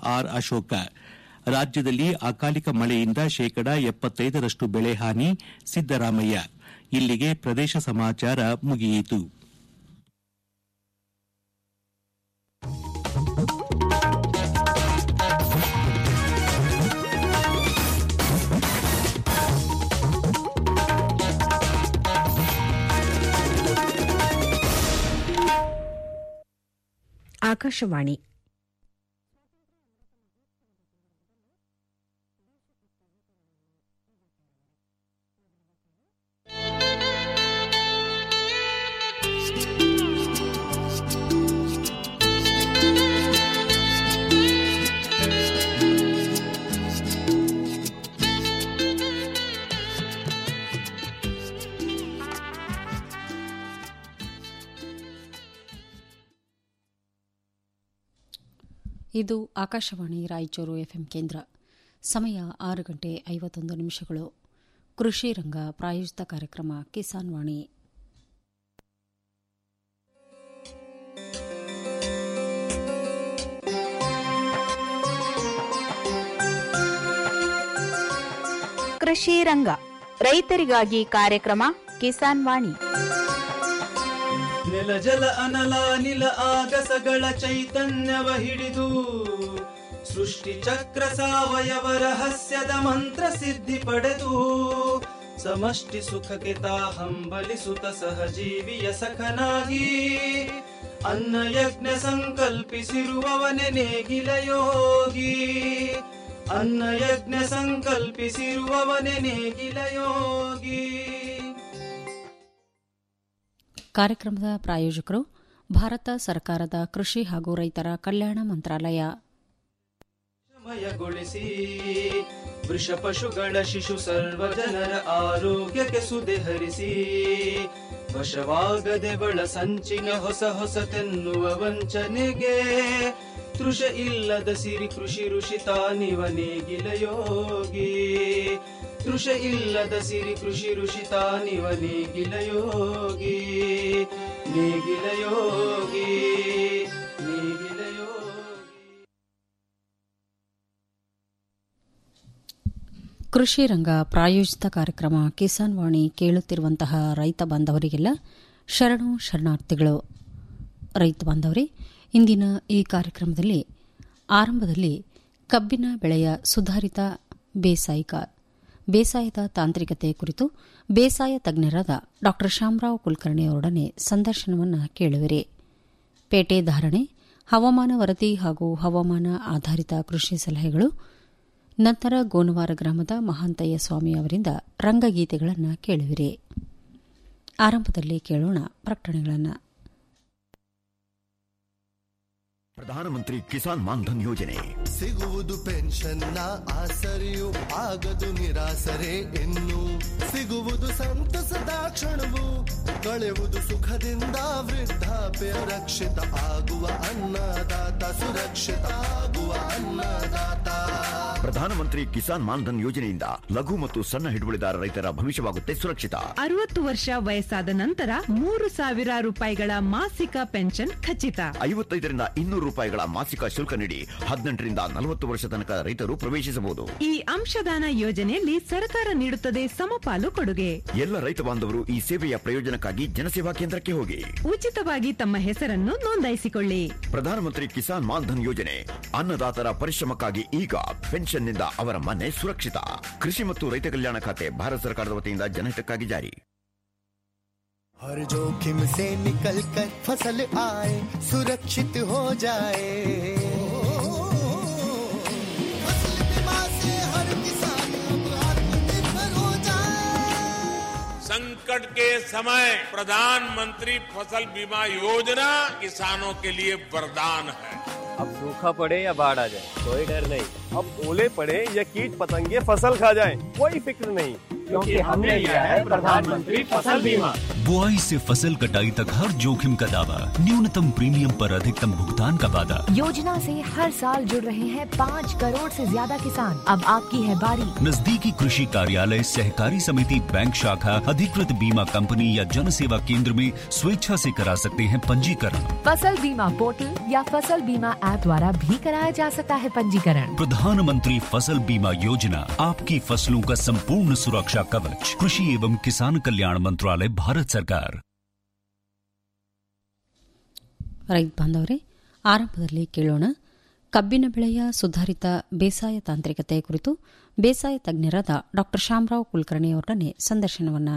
R Ashoka ರಾಜ್ಯದಲ್ಲಿ ಅಕಾಲಿಕ ಮಳೆಯಿಂದ ಶೇಕಡ ಎಪ್ಪತ್ತೈದರಷ್ಟು ಬೆಳೆ ಹಾನಿ ಸಿದ್ದರಾಮಯ್ಯ ಇಲ್ಲಿಗೆ ಪ್ರದೇಶ ಸಮಾಚಾರ ಮುಗಿಯಿತು ಆಕಾಶವಾಣಿ ಇದು ಆಕಾಶವಾಣಿ ರಾಯಚೂರು ಎಫ್ಎಂ ಕೇಂದ್ರ ಸಮಯ ಆರು ಗಂಟೆ ಐವತ್ತೊಂದು ನಿಮಿಷಗಳು ಕೃಷಿ ರಂಗ ಪ್ರಾಯೋಜಿತ ಕಾರ್ಯಕ್ರಮ ಕಿಸಾನ್ ವಾಣಿ ಕೃಷಿ ರಂಗ ರೈತರಿಗಾಗಿ ಕಾರ್ಯಕ್ರಮ ಕಿಸಾನ್ ವಾಣಿ ನೆಲ ಜಲ ಅನಲ ನಿಲ ಆಗಸಗಳ ಚೈತನ್ಯವ ಹಿಡಿದು ಸೃಷ್ಟಿ ಚಕ್ರ ಸಾವಯವ ರಹಸ್ಯದ ಮಂತ್ರ ಸಿದ್ಧಿ ಪಡೆದು ಸಮಷ್ಟಿ ಸುಖಕ್ಕೆ ತಾ ಹಂಬಲಿಸುತ್ತ ಸಹಜೀವಿಯ ಸಖನಾಗಿ ಅನ್ನ ಯಜ್ಞ ಸಂಕಲ್ಪಿಸಿರುವವನೆ ನೇಗಿಲ ಯೋಗಿ ಅನ್ನ ಯಜ್ಞ ಸಂಕಲ್ಪಿಸಿರುವವನೆ ನೇಗಿಲ ಯೋಗಿ ಕಾರ್ಯಕ್ರಮದ ಪ್ರಾಯೋಜಕರು ಭಾರತ ಸರ್ಕಾರದ ಕೃಷಿ ಹಾಗೂ ರೈತರ ಕಲ್ಯಾಣ ಮಂತ್ರಾಲಯ ಮಯಗೊಳಿಸಿ ವೃಷ ಪಶುಗಳ ಶಿಶು ಸರ್ವ ಜನರ ಆರೋಗ್ಯಕ್ಕೆ ಸುದೆ ಹರಿಸಿ ವಶವಾಗದೆ ಬಳ ಸಂಚಿನ ಹೊಸ ಹೊಸತೆನ್ನುವ ವಂಚನೆಗೆ ತೃಷ ಇಲ್ಲದ ಸಿರಿ ಕೃಷಿ ಋಷಿ ತಾನಿವ ನೇಗಿಲ ಯೋಗಿ ತೃಷ ಇಲ್ಲದ ಸಿರಿ ಕೃಷಿ ಋಷಿ ತಾನಿವ ನೇಗಿಲ ಯೋಗಿ ನೇಗಿಲ ಯೋಗಿ ನೇಗಿಲ ಯೋಗಿ ಕೃಷಿ ರಂಗ ಪ್ರಾಯೋಜಿತ ಕಾರ್ಯಕ್ರಮ ಕಿಸಾನ್ ವಾಣಿ ಕೇಳುತ್ತಿರುವಂತಹ ರೈತ ಬಾಂಧವರಿಗೆಲ್ಲ ಶರಣು ಶರಣಾರ್ಥಿಗಳು ರೈತ ಬಾಂಧವರೇ ಇಂದಿನ ಈ ಕಾರ್ಯಕ್ರಮದಲ್ಲಿ ಆರಂಭದಲ್ಲಿ ಕಬ್ಬಿನ ಬೆಳೆಯ ಸುಧಾರಿತ ಬೇಸಾಯಿಕ ಬೇಸಾಯದ ತಾಂತ್ರಿಕತೆ ಕುರಿತು ಬೇಸಾಯ ತಜ್ಞರಾದ ಡಾ ಶಾಮರಾವ್ ಕುಲಕರ್ಣಿ ಅವರೊಡನೆ ಸಂದರ್ಶನವನ್ನು ಕೇಳುವಿರಿ ಪೇಟೆ ಧಾರಣೆ ಹವಾಮಾನ ವರದಿ ಹಾಗೂ ಹವಾಮಾನ ಆಧಾರಿತ ಕೃಷಿ ಸಲಹೆಗಳು ನಂತರ ಗೋನವಾರ ಗ್ರಾಮದ ಮಹಾಂತಯ್ಯ ಸ್ವಾಮಿ ಅವರಿಂದ ರಂಗಗೀತೆಗಳನ್ನು ಕೇಳುವಿರಿ ಆರಂಭದಲ್ಲಿ ಕೇಳೋಣ ಪ್ರಕಟಣೆಗಳನ್ನು ಪ್ರಧಾನಮಂತ್ರಿ ಕಿಸಾನ್ ಮಾನ್ಧನ್ ಯೋಜನೆ ಸಿಗುವುದು ಪೆನ್ಷನ್ನ ಆಸರೆಯು ಆಗದು ನಿರಾಸರೆ ಇನ್ನು ಸಿಗುವುದು ಸಂತಸದ ಕ್ಷಣವು ಕಳೆಯುವುದು ಸುಖದಿಂದ ವೃದ್ಧಾಪ್ಯ ರಕ್ಷಿತ ಆಗುವ ಅನ್ನದಾತ ಸುರಕ್ಷಿತ ಆಗುವ ಅನ್ನದಾತ ಪ್ರಧಾನಮಂತ್ರಿ ಕಿಸಾನ್ ಮಾನ್ಧನ್ ಯೋಜನೆಯಿಂದ ಲಘು ಮತ್ತು ಸಣ್ಣ ಹಿಡುವಳಿದಾರ ರೈತರ ಭವಿಷ್ಯವಾಗುತ್ತೆ ಸುರಕ್ಷಿತ ಅರವತ್ತು ವರ್ಷ ವಯಸ್ಸಾದ ನಂತರ ಮೂರು ಸಾವಿರ ರೂಪಾಯಿಗಳ ಮಾಸಿಕ ಪೆನ್ಷನ್ ಖಚಿತ ಐವತ್ತೈದರಿಂದ ಇನ್ನೂರು ರೂಪಾಯಿಗಳ ಮಾಸಿಕ ಶುಲ್ಕ ನೀಡಿ ಹದಿನೆಂಟರಿಂದ ನಲವತ್ತು ವರ್ಷ ತನಕ ರೈತರು ಪ್ರವೇಶಿಸಬಹುದು ಈ ಅಂಶದಾನ ಯೋಜನೆಯಲ್ಲಿ ಸರ್ಕಾರ ನೀಡುತ್ತದೆ ಸಮಪಾಲು ಕೊಡುಗೆ ಎಲ್ಲ ರೈತ ಬಾಂಧವರು ಈ ಸೇವೆಯ ಪ್ರಯೋಜನಕ್ಕಾಗಿ ಜನಸೇವಾ ಕೇಂದ್ರಕ್ಕೆ ಹೋಗಿ ಉಚಿತವಾಗಿ ತಮ್ಮ ಹೆಸರನ್ನು ನೋಂದಾಯಿಸಿಕೊಳ್ಳಿ ಪ್ರಧಾನಮಂತ್ರಿ ಕಿಸಾನ್ ಮಾನ್ಧನ್ ಯೋಜನೆ ಅನ್ನದಾತರ ಪರಿಶ್ರಮಕ್ಕಾಗಿ ಈಗ ಪೆನ್ಷನ್ನಿಂದ ಅವರ ಮನೆ ಸುರಕ್ಷಿತ ಕೃಷಿ ಮತ್ತು ರೈತ ಕಲ್ಯಾಣ ಖಾತೆ ಭಾರತ ಸರ್ಕಾರದ ವತಿಯಿಂದ ಜನಹಿತಕ್ಕಾಗಿ ಜಾರಿ हर जोखिम से निकल कर फसल आए सुरक्षित हो जाए फसल बीमा से हर किसान अब आत्मनिर्भर हो जाए संकट के समय प्रधानमंत्री फसल बीमा योजना किसानों के लिए वरदान है अब सूखा पड़े या बाढ़ आ जाए कोई डर नहीं अब ओले पड़े या कीट पतंगे फसल खा जाए कोई फिक्र नहीं क्योंकि हमने लिया है प्रधानमंत्री फसल बीमा बुआई से फसल कटाई तक हर जोखिम का दावा न्यूनतम प्रीमियम पर अधिकतम भुगतान का वादा योजना से हर साल जुड़ रहे हैं पाँच करोड़ से ज्यादा किसान अब आपकी है बारी नजदीकी कृषि कार्यालय सहकारी समिति बैंक शाखा अधिकृत बीमा कंपनी या जन सेवा केंद्र में स्वेच्छा से करा सकते हैं पंजीकरण फसल बीमा पोर्टल या फसल बीमा ऐप द्वारा भी कराया जा सकता है पंजीकरण प्रधानमंत्री फसल बीमा योजना आपकी फसलों का संपूर्ण सुरक्षा कवच कृषि एवं किसान कल्याण मंत्रालय भारत सरकार ರೈತ ಬಾಂಧವರೇ ಆರಂಭದಲ್ಲಿ ಕೇಳೋಣ ಕಬ್ಬಿನ ಬೆಳೆಯ ಸುಧಾರಿತ ಬೇಸಾಯ ತಾಂತ್ರಿಕತೆ ಕುರಿತು ಬೇಸಾಯ ತಜ್ಞರಾದ ಡಾ ಶಾಮರಾವ್ ಕುಲಕರ್ಣಿ ಅವರೊಡನೆ ಸಂದರ್ಶನವನ್ನು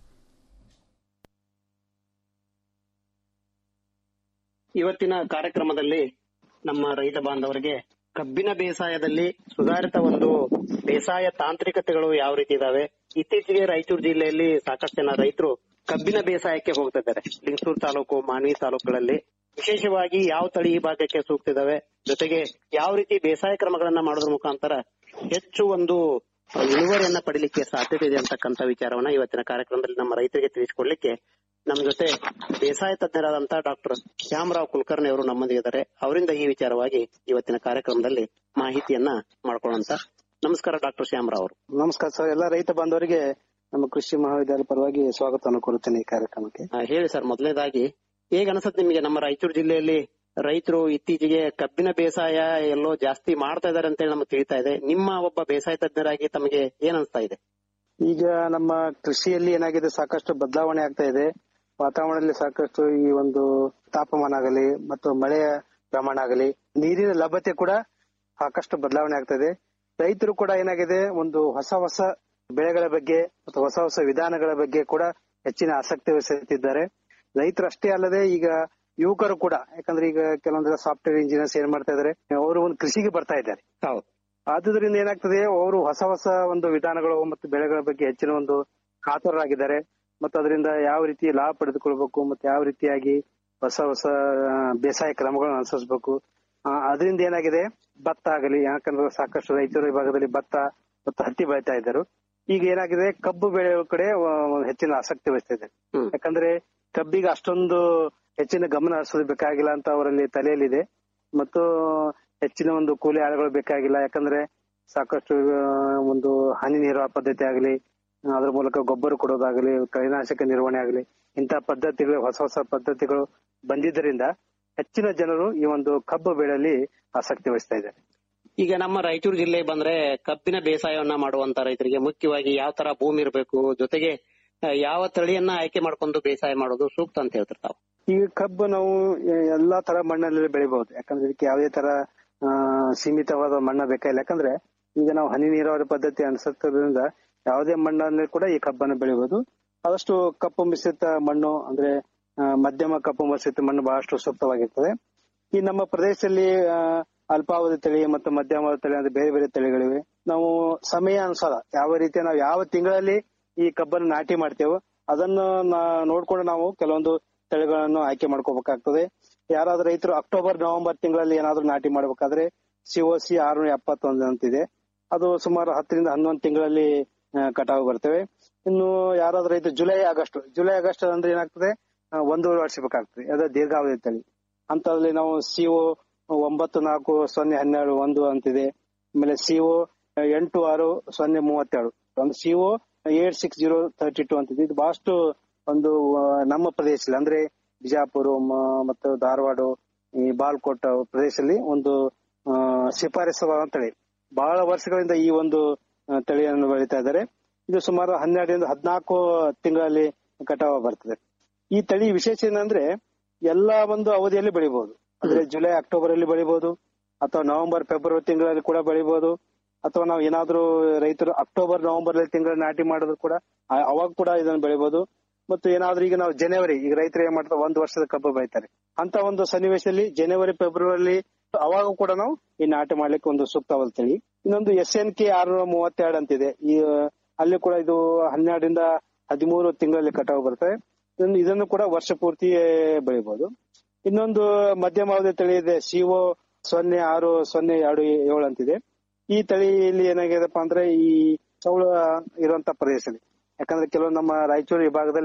ಇವತ್ತಿನ ಕಾರ್ಯಕ್ರಮದಲ್ಲಿ ನಮ್ಮ ರೈತ ಬಾಂಧವರಿಗೆ ಕಬ್ಬಿನ ಬೇಸಾಯದಲ್ಲಿ ಸುಧಾರಿತ ಒಂದು ಬೇಸಾಯ ತಾಂತ್ರಿಕತೆಗಳು ಯಾವ ರೀತಿ ಇದಾವೆ ಇತ್ತೀಚೆಗೆ ರಾಯಚೂರು ಜಿಲ್ಲೆಯಲ್ಲಿ ಸಾಕಷ್ಟು ಜನ ರೈತರು ಕಬ್ಬಿನ ಬೇಸಾಯಕ್ಕೆ ಹೋಗ್ತಾ ಇದ್ದಾರೆ ಲಿಂಗಸೂರು ತಾಲೂಕು ಮಾನ್ವಿ ತಾಲೂಕುಗಳಲ್ಲಿ ವಿಶೇಷವಾಗಿ ಯಾವ ತಳಿ ಈ ಭಾಗಕ್ಕೆ ಸೂಕ್ತ ಇದಾವೆ ಜೊತೆಗೆ ಯಾವ ರೀತಿ ಬೇಸಾಯ ಕ್ರಮಗಳನ್ನ ಮಾಡೋದ್ರ ಮುಖಾಂತರ ಹೆಚ್ಚು ಒಂದು ಇಳುವರಿಯನ್ನ ಪಡಿಲಿಕ್ಕೆ ಸಾಧ್ಯತೆ ಇದೆ ಅಂತಕ್ಕಂಥ ವಿಚಾರವನ್ನ ಇವತ್ತಿನ ಕಾರ್ಯಕ್ರಮದಲ್ಲಿ ನಮ್ಮ ರೈತರಿಗೆ ತಿಳಿಸಿಕೊಡ್ಲಿಕ್ಕೆ ನಮ್ಮ ಜೊತೆ ಬೇಸಾಯ ತಜ್ಞರಾದಂತ ಡಾಕ್ಟರ್ ಶ್ಯಾಮರಾವ್ ಕುಲಕರ್ಣಿ ಅವರು ನಮ್ಮೊಂದಿಗಿದ್ದಾರೆ ಅವರಿಂದ ಈ ವಿಚಾರವಾಗಿ ಇವತ್ತಿನ ಕಾರ್ಯಕ್ರಮದಲ್ಲಿ ಮಾಹಿತಿಯನ್ನ ಮಾಡ್ಕೊಳ್ಳೋಂತ ನಮಸ್ಕಾರ ಡಾಕ್ಟರ್ ಶ್ಯಾಮರಾವ್ ಅವರು ನಮಸ್ಕಾರ ಸರ್ ಎಲ್ಲ ರೈತ ಬಾಂಧವರಿಗೆ ನಮ್ಮ ಕೃಷಿ ಮಹಾವಿದ್ಯಾಲಯ ಪರವಾಗಿ ಸ್ವಾಗತವನ್ನು ಕೋರುತ್ತೇನೆ ಈ ಕಾರ್ಯಕ್ರಮಕ್ಕೆ ಆ, ಹೇಳಿ ಸರ್ ಮೊದಲನೇದಾಗಿ ಹೇಗ ಅನ್ಸತ್ ನಿಮಗೆ ನಮ್ಮ ರಾಯಚೂರು ಜಿಲ್ಲೆಯಲ್ಲಿ ರೈತರು ಇತ್ತೀಚೆಗೆ ಕಬ್ಬಿನ ಬೇಸಾಯ ಎಲ್ಲೋ ಜಾಸ್ತಿ ಮಾಡ್ತಾ ಇದಾರೆ ಅಂತೇಳಿ ನಮ್ಗೆ ತಿಳಿತಾ ಇದೆ ನಿಮ್ಮ ಒಬ್ಬ ಬೇಸಾಯ ತಜ್ಞರಾಗಿ ತಮಗೆ ಏನ್ ಅನ್ಸ್ತಾ ಇದೆ ಈಗ ನಮ್ಮ ಕೃಷಿಯಲ್ಲಿ ಏನಾಗಿದೆ ಸಾಕಷ್ಟು ಬದಲಾವಣೆ ಆಗ್ತಾ ಇದೆ ವಾತಾವರಣದಲ್ಲಿ ಸಾಕಷ್ಟು ಈ ಒಂದು ತಾಪಮಾನ ಆಗಲಿ ಮತ್ತು ಮಳೆಯ ಪ್ರಮಾಣ ಆಗಲಿ ನೀರಿನ ಲಭ್ಯತೆ ಕೂಡ ಸಾಕಷ್ಟು ಬದಲಾವಣೆ ಆಗ್ತಾ ಇದೆ ರೈತರು ಕೂಡ ಏನಾಗಿದೆ ಒಂದು ಹೊಸ ಹೊಸ ಬೆಳೆಗಳ ಬಗ್ಗೆ ಮತ್ತು ಹೊಸ ಹೊಸ ವಿಧಾನಗಳ ಬಗ್ಗೆ ಕೂಡ ಹೆಚ್ಚಿನ ಆಸಕ್ತಿ ವಹಿಸುತ್ತಿದ್ದಾರೆ ರೈತರು ಅಷ್ಟೇ ಅಲ್ಲದೆ ಈಗ ಯುವಕರು ಕೂಡ ಯಾಕಂದ್ರೆ ಈಗ ಕೆಲವೊಂದು ಸಾಫ್ಟ್ವೇರ್ ಇಂಜಿನಿಯರ್ಸ್ ಏನ್ ಮಾಡ್ತಾ ಇದಾರೆ ಅವರು ಒಂದು ಕೃಷಿಗೆ ಬರ್ತಾ ಇದ್ದಾರೆ ಹೌದು ಆದುದರಿಂದ ಏನಾಗ್ತದೆ ಅವರು ಹೊಸ ಹೊಸ ಒಂದು ವಿಧಾನಗಳು ಮತ್ತು ಬೆಳೆಗಳ ಬಗ್ಗೆ ಹೆಚ್ಚಿನ ಒಂದು ಕಾತರರಾಗಿದ್ದಾರೆ ಮತ್ತು ಅದರಿಂದ ಯಾವ ರೀತಿ ಲಾಭ ಪಡೆದುಕೊಳ್ಬೇಕು ಮತ್ತೆ ಯಾವ ರೀತಿಯಾಗಿ ಹೊಸ ಹೊಸ ಆ, ಬೇಸಾಯ ಕ್ರಮಗಳನ್ನು ಅನುಸರಿಸಬೇಕು ಅದರಿಂದ ಏನಾಗಿದೆ ಭತ್ತ ಆಗಲಿ ಯಾಕಂದ್ರೆ ಸಾಕಷ್ಟು ರೈತರು ಈ ಭಾಗದಲ್ಲಿ ಭತ್ತ ಮತ್ತು ಹತ್ತಿ ಬೆಳಿತಾ ಇದ್ದರು ಈಗ ಏನಾಗಿದೆ ಕಬ್ಬು ಬೆಳೆಯುವ ಕಡೆ ಆ, ಹೆಚ್ಚಿನ ಆಸಕ್ತಿ ವಹಿಸ್ತಾ ಇದ್ದಾರೆ ಯಾಕಂದ್ರೆ ಕಬ್ಬಿಗೆ ಅಷ್ಟೊಂದು ಹೆಚ್ಚಿನ ಗಮನ ಹರಿಸೋದು ಬೇಕಾಗಿಲ್ಲ ಅಂತ ಅವರಲ್ಲಿ ತಲೆಯಲ್ಲಿದೆ ಮತ್ತು ಹೆಚ್ಚಿನ ಒಂದು ಕೂಲಿ ಆಳುಗಳು ಬೇಕಾಗಿಲ್ಲ ಯಾಕಂದ್ರೆ ಸಾಕಷ್ಟು ಆ, ಒಂದು ಹನಿ ನೀರಾವರಿ ಪದ್ಧತಿ ಆಗಲಿ ಅದ್ರ ಮೂಲಕ ಗೊಬ್ಬರ ಕೊಡೋದಾಗಲಿ ಕಳೆನಾಶಕ ನಿರ್ವಹಣೆ ಆಗಲಿ ಇಂತಹ ಪದ್ಧತಿಗಳು ಹೊಸ ಹೊಸ ಪದ್ಧತಿಗಳು ಬಂದಿದ್ದರಿಂದ ಹೆಚ್ಚಿನ ಜನರು ಈ ಒಂದು ಕಬ್ಬು ಬೆಳೆಯಲ್ಲಿ ಆಸಕ್ತಿ ವಹಿಸ್ತಾ ಇದ್ದಾರೆ ಈಗ ನಮ್ಮ ರಾಯಚೂರು ಜಿಲ್ಲೆ ಬಂದ್ರೆ ಕಬ್ಬಿನ ಬೇಸಾಯವನ್ನ ಮಾಡುವಂತ ರೈತರಿಗೆ ಮುಖ್ಯವಾಗಿ ಯಾವ ತರ ಭೂಮಿ ಇರಬೇಕು ಜೊತೆಗೆ ಆ, ಯಾವ ತಳಿಯನ್ನ ಆಯ್ಕೆ ಮಾಡ್ಕೊಂಡು ಬೇಸಾಯ ಮಾಡೋದು ಸೂಕ್ತ ಅಂತ ಹೇಳ್ತಾರೆ ತಾವು ಈಗ ಕಬ್ಬು ನಾವು ಎ- ಎಲ್ಲಾ ತರ ಮಣ್ಣಲ್ಲಿ ಬೆಳಿಬಹುದು ಯಾಕಂದ್ರೆ ಇದಕ್ಕೆ ಯಾವುದೇ ತರ ಆ, ಸೀಮಿತವಾದ ಮಣ್ಣ ಬೇಕಾಗಿಲ್ಲ ಯಾಕಂದ್ರೆ ಈಗ ನಾವು ಹನಿ ನೀರಾವರಿ ಪದ್ಧತಿ ಅನುಸರಿಸೋದ್ರಿಂದ ಯಾವುದೇ ಮಣ್ಣಲ್ಲಿ ಕೂಡ ಈ ಕಬ್ಬನ್ನು ಬೆಳಿಬಹುದು ಆದಷ್ಟು ಕಪ್ಪು ಮಿಶ್ರಿತ ಮಣ್ಣು ಅಂದ್ರೆ ಆ, ಮಧ್ಯಮ ಕಪ್ಪು ಮಿಶ್ರಿತ ಮಣ್ಣು ಬಹಳಷ್ಟು ಸೂಕ್ತವಾಗಿರ್ತದೆ ಈ ನಮ್ಮ ಪ್ರದೇಶದಲ್ಲಿ ಆ, ಅಲ್ಪಾವಧಿ ತಳಿ ಮತ್ತು ಮಧ್ಯಮಾವಧಿ ತಳಿ ಅಂದ್ರೆ ಬೇರೆ ಬೇರೆ ತಳಿಗಳಿವೆ ನಾವು ಸಮಯ ಅನುಸಾರ ಯಾವ ರೀತಿ ನಾವು ಯಾವ ತಿಂಗಳಲ್ಲಿ ಈ ಕಬ್ಬನ್ನು ನಾಟಿ ಮಾಡ್ತೇವೋ ಅದನ್ನು ನಾ- ನೋಡ್ಕೊಂಡು ನಾವು ಕೆಲವೊಂದು ತಳಿಗಳನ್ನು ಆಯ್ಕೆ ಮಾಡ್ಕೋಬೇಕಾಗ್ತದೆ ಯಾರಾದ್ರೂ ರೈತರು ಅಕ್ಟೋಬರ್ ನವೆಂಬರ್ ತಿಂಗಳಲ್ಲಿ ಏನಾದ್ರೂ ನಾಟಿ ಮಾಡ್ಬೇಕಾದ್ರೆ ಸಿಒಸಿ ಆರ್ನೂರ ಎಪ್ಪತ್ತೊಂದು ಅಂತಿದೆ ಅದು ಸುಮಾರು ಹತ್ತರಿಂದ ಹನ್ನೊಂದು ತಿಂಗಳಲ್ಲಿ ಆ, ಕಟಾವು ಬರ್ತವೆ ಇನ್ನು ಯಾರಾದ್ರೂ ರೈತರು ಜುಲೈ ಆಗಸ್ಟ್ ಜುಲೈ ಆಗಸ್ಟ್ ಅಂದ್ರೆ ಏನಾಗ್ತದೆ ಆ, ಒಂದೂವರೆ ವರ್ಷ ಬೇಕಾಗ್ತದೆ ಅದು ದೀರ್ಘಾವಧಿ ತಳಿ ಅಂತದ್ರಲ್ಲಿ ನಾವು ಸಿಒ ಒಂಬತ್ತು ನಾಲ್ಕು ಸೊನ್ನೆ ಹನ್ನೆರಡು ಒಂದು ಅಂತಿದೆ ಆಮೇಲೆ ಸಿಒ ಎಂಟು ಆರು ಸೊನ್ನೆ ಮೂವತ್ತೆರಡು ಒಂದು CO eight six zero thirty two ಅಂತಿದೆ ಇದು ಬಹಳಷ್ಟು ಒಂದು ಆ, ನಮ್ಮ ಪ್ರದೇಶದಲ್ಲಿ ಅಂದ್ರೆ ಬಿಜಾಪುರ ಮ- ಮತ್ತು ಧಾರವಾಡ ಈ ಬಾಲ್ಕೋಟ್ ಪ್ರದೇಶದಲ್ಲಿ ಒಂದು ಆ, ಶಿಫಾರಸುವಾದ ತಳಿ ಬಹಳ ವರ್ಷಗಳಿಂದ ಈ ಒಂದು ಆ, ತಳಿಯನ್ನು ಬೆಳೀತಾ ಇದ್ದಾರೆ ಇದು ಸುಮಾರು ಹನ್ನೆರಡರಿಂದ ಹದಿನಾಲ್ಕು ತಿಂಗಳಲ್ಲಿ ಕಟಾವ ಬರ್ತದೆ ಈ ತಳಿ ವಿಶೇಷ ಏನಂದ್ರೆ ಎಲ್ಲಾ ಒಂದು ಅವಧಿಯಲ್ಲಿ ಬೆಳಿಬಹುದು ಅಂದ್ರೆ ಜುಲೈ ಅಕ್ಟೋಬರ್ ಅಲ್ಲಿ ಬೆಳಿಬಹುದು ಅಥವಾ ನವೆಂಬರ್ ಫೆಬ್ರವರಿ ತಿಂಗಳಲ್ಲಿ ಕೂಡ ಬೆಳಿಬಹುದು ಅಥವಾ ನಾವು ಏನಾದ್ರೂ ರೈತರು ಅಕ್ಟೋಬರ್ ನವೆಂಬರ್ ತಿಂಗಳಲ್ಲಿ ನಾಟಿ ಮಾಡಿದ್ರು ಕೂಡ ಆ- ಅವಾಗ ಕೂಡ ಇದನ್ನು ಬೆಳಿಬಹುದು ಮತ್ತು ಏನಾದ್ರೂ ಈಗ ನಾವು ಜನವರಿ ಈಗ ರೈತರು ಏನ್ ಮಾಡ್ತಾರೆ ಒಂದು ವರ್ಷದ ಕಬ್ಬು ಬೆಳಿತಾರೆ ಅಂತ ಒಂದು ಸನ್ನಿವೇಶದಲ್ಲಿ ಜನವರಿ ಫೆಬ್ರವರಿ ಅವಾಗ ಕೂಡ ನಾವು ಈ ನಾಟಿ ಮಾಡ್ಲಿಕ್ಕೆ ಒಂದು ಸೂಕ್ತವಾದ ತಳಿ ಇನ್ನೊಂದು ಎಸ್ ಎನ್ ಕೆ ಆರ್ನೂರ ಮೂವತ್ತೆರಡು ಅಂತಿದೆ ಈ ಅಲ್ಲಿ ಕೂಡ ಇದು ಹನ್ನೆರಡರಿಂದ ಹದಿಮೂರು ತಿಂಗಳಲ್ಲಿ ಕಟಾವು ಬರ್ತದೆ ಇದನ್ನು- ಇದನ್ನು ಕೂಡ ವರ್ಷ ಪೂರ್ತಿ ಬೆಳಿಬಹುದು ಇನ್ನೊಂದು ಮಧ್ಯಮಾವಧಿ ತಳಿ ಇದೆ ಸಿಒ ಸೊನ್ನೆ ಆರು ಸೊನ್ನೆ ಎರಡು ಏಳು ಅಂತಿದೆ ಈ ತಳಿಯಲ್ಲಿ ಏನಾಗಿದೆಪ್ಪ ಅಂದ್ರೆ ಈ ಚೌಳ ಇರುವಂತ ಪ್ರದೇಶದಲ್ಲಿ ಯಾಕಂದ್ರೆ ಕೆಲವು ನಮ್ಮ ರಾಯಚೂರು ವಿಭಾಗದಲ್ಲಿ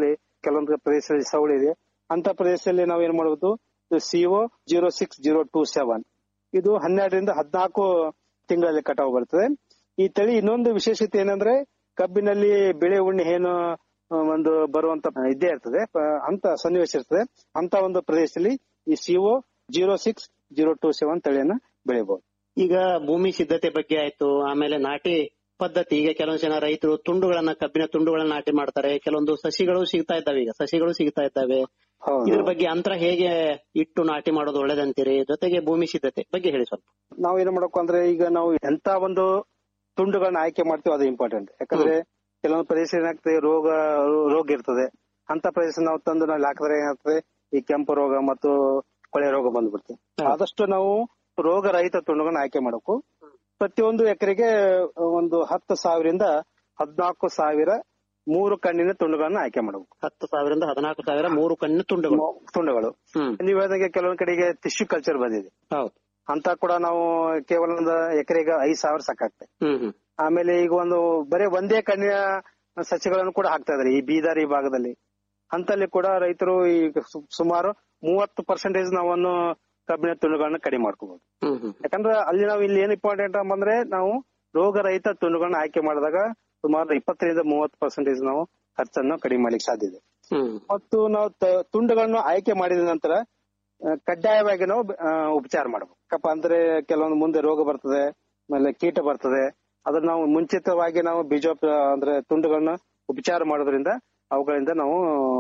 ಕೆಲವೊಂದು ಪ್ರದೇಶದಲ್ಲಿ ಸವಳಿ ಇದೆ ಅಂತ ಪ್ರದೇಶದಲ್ಲಿ ನಾವು ಏನ್ ಮಾಡಬಹುದು CO zero six zero two seven ಇದು ಹನ್ನೆರಡರಿಂದ ಹದಿನಾಲ್ಕು ತಿಂಗಳಲ್ಲಿ ಕಟಾವು ಬರ್ತದೆ ಈ ತಳಿ ಇನ್ನೊಂದು ವಿಶೇಷತೆ ಏನಂದ್ರೆ ಕಬ್ಬಿನಲ್ಲಿ ಬೆಳೆ ಉಣ್ಣೆ ಏನು ಆ, ಒಂದು ಬರುವಂತ ಇದ್ದೇ ಇರ್ತದೆ ಆ, ಅಂತ ಸನ್ನಿವೇಶ ಇರ್ತದೆ ಅಂತ ಒಂದು ಪ್ರದೇಶದಲ್ಲಿ ಈ CO zero six zero two seven ತಳಿಯನ್ನ ಬೆಳಿಬಹುದು ಈಗ ಭೂಮಿ ಸಿದ್ಧತೆ ಬಗ್ಗೆ ಆಯ್ತು ಆಮೇಲೆ ನಾಟಿ ಪದ್ಧತಿ ಈಗ ಕೆಲವೊಂದು ಜನ ರೈತರು ತುಂಡುಗಳನ್ನ ಕಬ್ಬಿನ ತುಂಡುಗಳನ್ನ ನಾಟಿ ಮಾಡ್ತಾರೆ ಕೆಲವೊಂದು ಸಸಿಗಳು ಸಿಗ್ತಾ ಇದ್ದಾವೆ ಈಗ ಸಸಿಗಳು ಸಿಗ್ತಾ ಇದ್ದಾವೆ ಇದ್ರ ಬಗ್ಗೆ ಅಂತರ ಹೇಗೆ ಇಟ್ಟು ನಾಟಿ ಮಾಡೋದು ಒಳ್ಳೇದಂತೀರಿ ಜೊತೆಗೆ ಭೂಮಿ ಸಿದ್ಧತೆ ಬಗ್ಗೆ ಹೇಳಿ ಸ್ವಲ್ಪ ನಾವು ಏನ್ ಮಾಡಬೇಕು ಅಂದ್ರೆ ಈಗ ನಾವು ಎಂತ ಒಂದು ತುಂಡುಗಳನ್ನ ಆಯ್ಕೆ ಮಾಡ್ತೀವಿ ಅದು ಇಂಪಾರ್ಟೆಂಟ್ ಯಾಕಂದ್ರೆ ಕೆಲವೊಂದು ಪ್ರದೇಶ ಏನಾಗ್ತದೆ ರೋಗ ರೋಗ ಇರ್ತದೆ ಅಂತ ಪ್ರದೇಶ ನಾವು ತಂದು ನಾವು ಹಾಕಿದ್ರೆ ಏನಾಗ್ತದೆ ಈ ಕೆಂಪು ರೋಗ ಮತ್ತು ಕೊಳೆ ರೋಗ ಬಂದ್ಬಿಡ್ತದೆ ಆದಷ್ಟು ನಾವು ರೋಗ ರಹಿತ ತುಂಡುಗಳನ್ನ ಆಯ್ಕೆ ಮಾಡಬೇಕು ಪ್ರತಿಯೊಂದು ಎಕರೆಗೆ ಒಂದು ಹತ್ತು ಸಾವಿರದಿಂದ ಹದಿನಾಲ್ಕು ಸಾವಿರ ಮೂರು ಕಣ್ಣಿನ ತುಂಡುಗಳನ್ನ ಆಯ್ಕೆ ಮಾಡಬೇಕು ಹತ್ತು ಸಾವಿರದಿಂದ ಹದಿನಾಲ್ಕು ಸಾವಿರ ಮೂರು ಕಣ್ಣಿನ ತುಂಡುಗಳು ತುಂಡುಗಳು ನೀವು ಹೇಳಿದಂಗೆ ಕೆಲವೊಂದು ಕಡೆಗೆ ಟಿಶ್ಯೂ ಕಲ್ಚರ್ ಬಂದಿದೆ ಹೌದು ಅಂತ ಕೂಡ ನಾವು ಕೇವಲ ಒಂದು ಎಕರೆಗೆ ಐದ್ ಸಾವಿರ ಸಾಕಾಗ್ತದೆ ಹ್ಮ್ ಹ್ಮ್ ಆಮೇಲೆ ಈಗ ಒಂದು ಬರೀ ಒಂದೇ ಕಣ್ಣಿನ ಸಸಿಗಳನ್ನು ಕೂಡ ಹಾಕ್ತಾ ಇದಾರೆ ಈ ಬೀದರ್ ಈ ಭಾಗದಲ್ಲಿ ಅಂತಲ್ಲಿ ಕೂಡ ರೈತರು ಈ ಸು- ಸುಮಾರು ಮೂವತ್ತು ಪರ್ಸೆಂಟೇಜ್ ನಾವನ್ನು ಕಬ್ಬಿನ ತುಂಡುಗಳನ್ನ ಕಡಿಮೆ ಮಾಡ್ಕೋಬಹುದು ಹ್ಮ್ ಹ್ಮ್ ಯಾಕಂದ್ರೆ ಅಲ್ಲಿ ನಾವು ಇಲ್ಲಿ ಏನ್ ಇಂಪಾರ್ಟೆಂಟ್ ಅಂದ್ರೆ ನಾವು ರೋಗರಹಿತ ತುಂಡುಗಳನ್ನ ಆಯ್ಕೆ ಮಾಡಿದಾಗ ಸುಮಾರು ಇಪ್ಪತ್ತರಿಂದ ಮೂವತ್ತು ಪರ್ಸೆಂಟೇಜ್ ನಾವು ಖರ್ಚನ್ನು ಕಡಿಮೆ ಮಾಡ್ಲಿಕ್ಕೆ ಸಾಧ್ಯ ಇದೆ ಹ್ಮ್ ಮತ್ತು ನಾವು ತ- ತುಂಡುಗಳನ್ನು ಆಯ್ಕೆ ಮಾಡಿದ ನಂತರ ಆ, ಕಡ್ಡಾಯವಾಗಿ ನಾವು ಆ, ಉಪಚಾರ ಮಾಡಬೇಕು ಯಾಕಪ್ಪ ಅಂದ್ರೆ ಕೆಲವೊಂದು ಮುಂದೆ ರೋಗ ಬರ್ತದೆ ಆಮೇಲೆ ಕೀಟ ಬರ್ತದೆ ಅದನ್ನ ನಾವು ಮುಂಚಿತವಾಗಿ ನಾವು ಬೀಜೋಪ ಅಂದ್ರೆ ತುಂಡುಗಳನ್ನ ಉಪಚಾರ ಮಾಡೋದ್ರಿಂದ ಅವುಗಳಿಂದ ನಾವು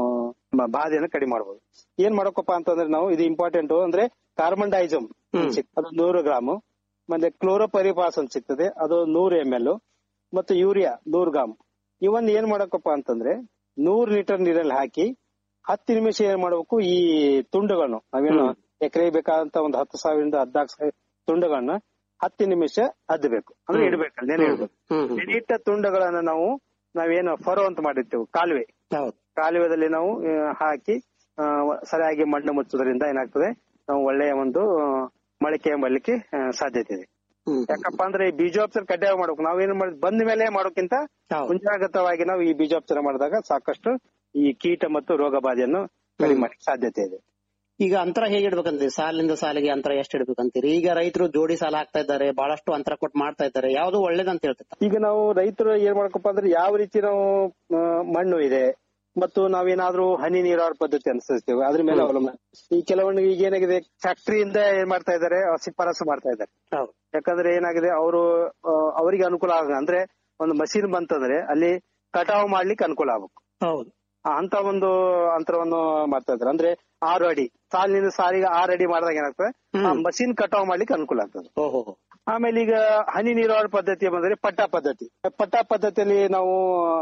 ಮ- ಬಾಧೆಯನ್ನು ಕಡಿಮೆ ಮಾಡಬಹುದು ಏನ್ ಮಾಡಬೇಕಪ್ಪ ಅಂತಂದ್ರೆ ನಾವು ಇದು ಇಂಪಾರ್ಟೆಂಟ್ ಅಂದ್ರೆ ಕಾರ್ಬನ್ ಡೈಸಮ್ ಅದು ನೂರು ಗ್ರಾಮ್ ಮತ್ತೆ ಕ್ಲೋರೋಪರಿಪಾಸ್ ಅಂತ ಸಿಗ್ತದೆ ಅದು ನೂರು ಎಂ ಎಲ್ ಮತ್ತು ಯೂರಿಯಾ ನೂರು ಗ್ರಾಮ್ ಇವನ್ ಏನ್ ಮಾಡಬೇಕಪ್ಪ ಅಂತಂದ್ರೆ ನೂರು ಲೀಟರ್ ನೀರಲ್ಲಿ ಹಾಕಿ ಹತ್ತು ನಿಮಿಷ ಏನ್ ಮಾಡ್ಬೇಕು ಈ ತುಂಡುಗಳನ್ನು ನಾವೇನು ಎಕರೆ ಬೇಕಾದಂತ ಒಂದು ಹತ್ತು ಸಾವಿರದಿಂದ ಹದಿನಾಲ್ಕು ಸಾವಿರ ತುಂಡುಗಳನ್ನ ಹತ್ತು ನಿಮಿಷ ಅದ್ದಬೇಕು ಅಂದ್ರೆ ಇಡ್ಬೇಕು ನೆನೆ ಇಡ್ಬೇಕು ನೆನೆಯಿಟ್ಟ ತುಂಡುಗಳನ್ನ ನಾವು ನಾವೇನು ಫರೋ ಅಂತ ಮಾಡಿರ್ತೇವೆ ಕಾಲುವೆ ಕಾಲುವೆದಲ್ಲಿ ನಾವು ಆ, ಹಾಕಿ ಆ, ಸರಿಯಾಗಿ ಮಣ್ಣು ಮುಚ್ಚೋದ್ರಿಂದ ಏನಾಗ್ತದೆ ನಾವು ಒಳ್ಳೆಯ ಒಂದು ಆ, ಮೊಳಕೆ ಬರ್ಲಿಕ್ಕೆ ಆ, ಸಾಧ್ಯತೆ ಇದೆ ಯಾಕಪ್ಪ ಅಂದ್ರೆ ಈ ಬೀಜೋಪಚಾರ ಕಡ್ಡಾಯ ಮಾಡ್ಬೇಕು ನಾವೇನು ಮಾಡಿ ಬಂದ ಮೇಲೆ ಮಾಡೋಕ್ಕಿಂತ ಮುಂಜಾಗ್ರತವಾಗಿ ನಾವು ಈ ಬೀಜೋಪಚಾರ ಮಾಡಿದಾಗ ಸಾಕಷ್ಟು ಈ ಕೀಟ ಮತ್ತು ರೋಗ ಬಾಧೆಯನ್ನು ಕಡಿಮೆ ಮಾಡಲಿಕ್ಕೆ ಸಾಧ್ಯತೆ ಇದೆ ಈಗ ಅಂತರ ಹೇಗೆ ಇಡ್ಬೇಕಂತೀರಿ ಸಾಲಿನಿಂದ ಸಾಲಿಗೆ ಅಂತರ ಎಷ್ಟು ಇಡ್ಬೇಕಂತೀರಿ ಈಗ ರೈತರು ಜೋಡಿ ಸಾಲ ಹಾಕ್ತಾ ಇದ್ದಾರೆ ಬಹಳಷ್ಟು ಅಂತರ ಕೊಟ್ಟು ಮಾಡ್ತಾ ಇದ್ದಾರೆ ಯಾವ್ದು ಒಳ್ಳೇದಂತ ಹೇಳ್ತಾರೆ ಈಗ ನಾವು ರೈತರು ಏನ್ ಮಾಡ್ಕಪ್ಪ ಅಂದ್ರೆ ಯಾವ ರೀತಿ ನಾವು ಆ, ಮಣ್ಣು ಇದೆ ಮತ್ತು ನಾವೇನಾದ್ರೂ ಹನಿ ನೀರಾವರಿ ಪದ್ಧತಿ ಅನುಸರಿಸ್ತೇವೆ ಅದ್ರ ಮೇಲೆ ಅವಲಂಬನೆ ಈ ಕೆಲವೊಂದು ಈಗ ಏನಾಗಿದೆ ಫ್ಯಾಕ್ಟರಿಯಿಂದ ಏನ್ ಮಾಡ್ತಾ ಇದ್ದಾರೆ ಆ, ಶಿಫಾರಸು ಮಾಡ್ತಾ ಇದ್ದಾರೆ ಯಾಕಂದ್ರೆ ಏನಾಗಿದೆ ಅವರು ಅವರಿಗೆ ಅನುಕೂಲ ಆಗ ಅಂದ್ರೆ ಒಂದು ಮಷೀನ್ ಬಂತಂದ್ರೆ ಅಲ್ಲಿ ಕಟಾವು ಮಾಡ್ಲಿಕ್ಕೆ ಅನುಕೂಲ ಆಗ್ಬೇಕು ಹೌದು ಅಂತ ಒಂದು ಅಂತರವನ್ನು ಮಾಡ್ತಾ ಇದ್ದಾರೆ ಅಂದ್ರೆ ಆರು ಅಡಿ ಸಾಲಿನಿಂದ ಸಾಲಿಗೆ ಆರು ಅಡಿ ಮಾಡಿದಾಗ ಏನಾಗ್ತದೆ ಆ ಮಷೀನ್ ಕಟಾವು ಮಾಡ್ಲಿಕ್ಕೆ ಅನುಕೂಲ ಆಗ್ತದೆ ಓಹೋ ಆಮೇಲೆ ಈಗ ಹನಿ ನೀರಾವರಿ ಪದ್ಧತಿ ಬಂದ್ರೆ ಪಟ್ಟ ಪದ್ಧತಿ ಪಟ್ಟ ಪದ್ಧತಿಯಲ್ಲಿ ನಾವು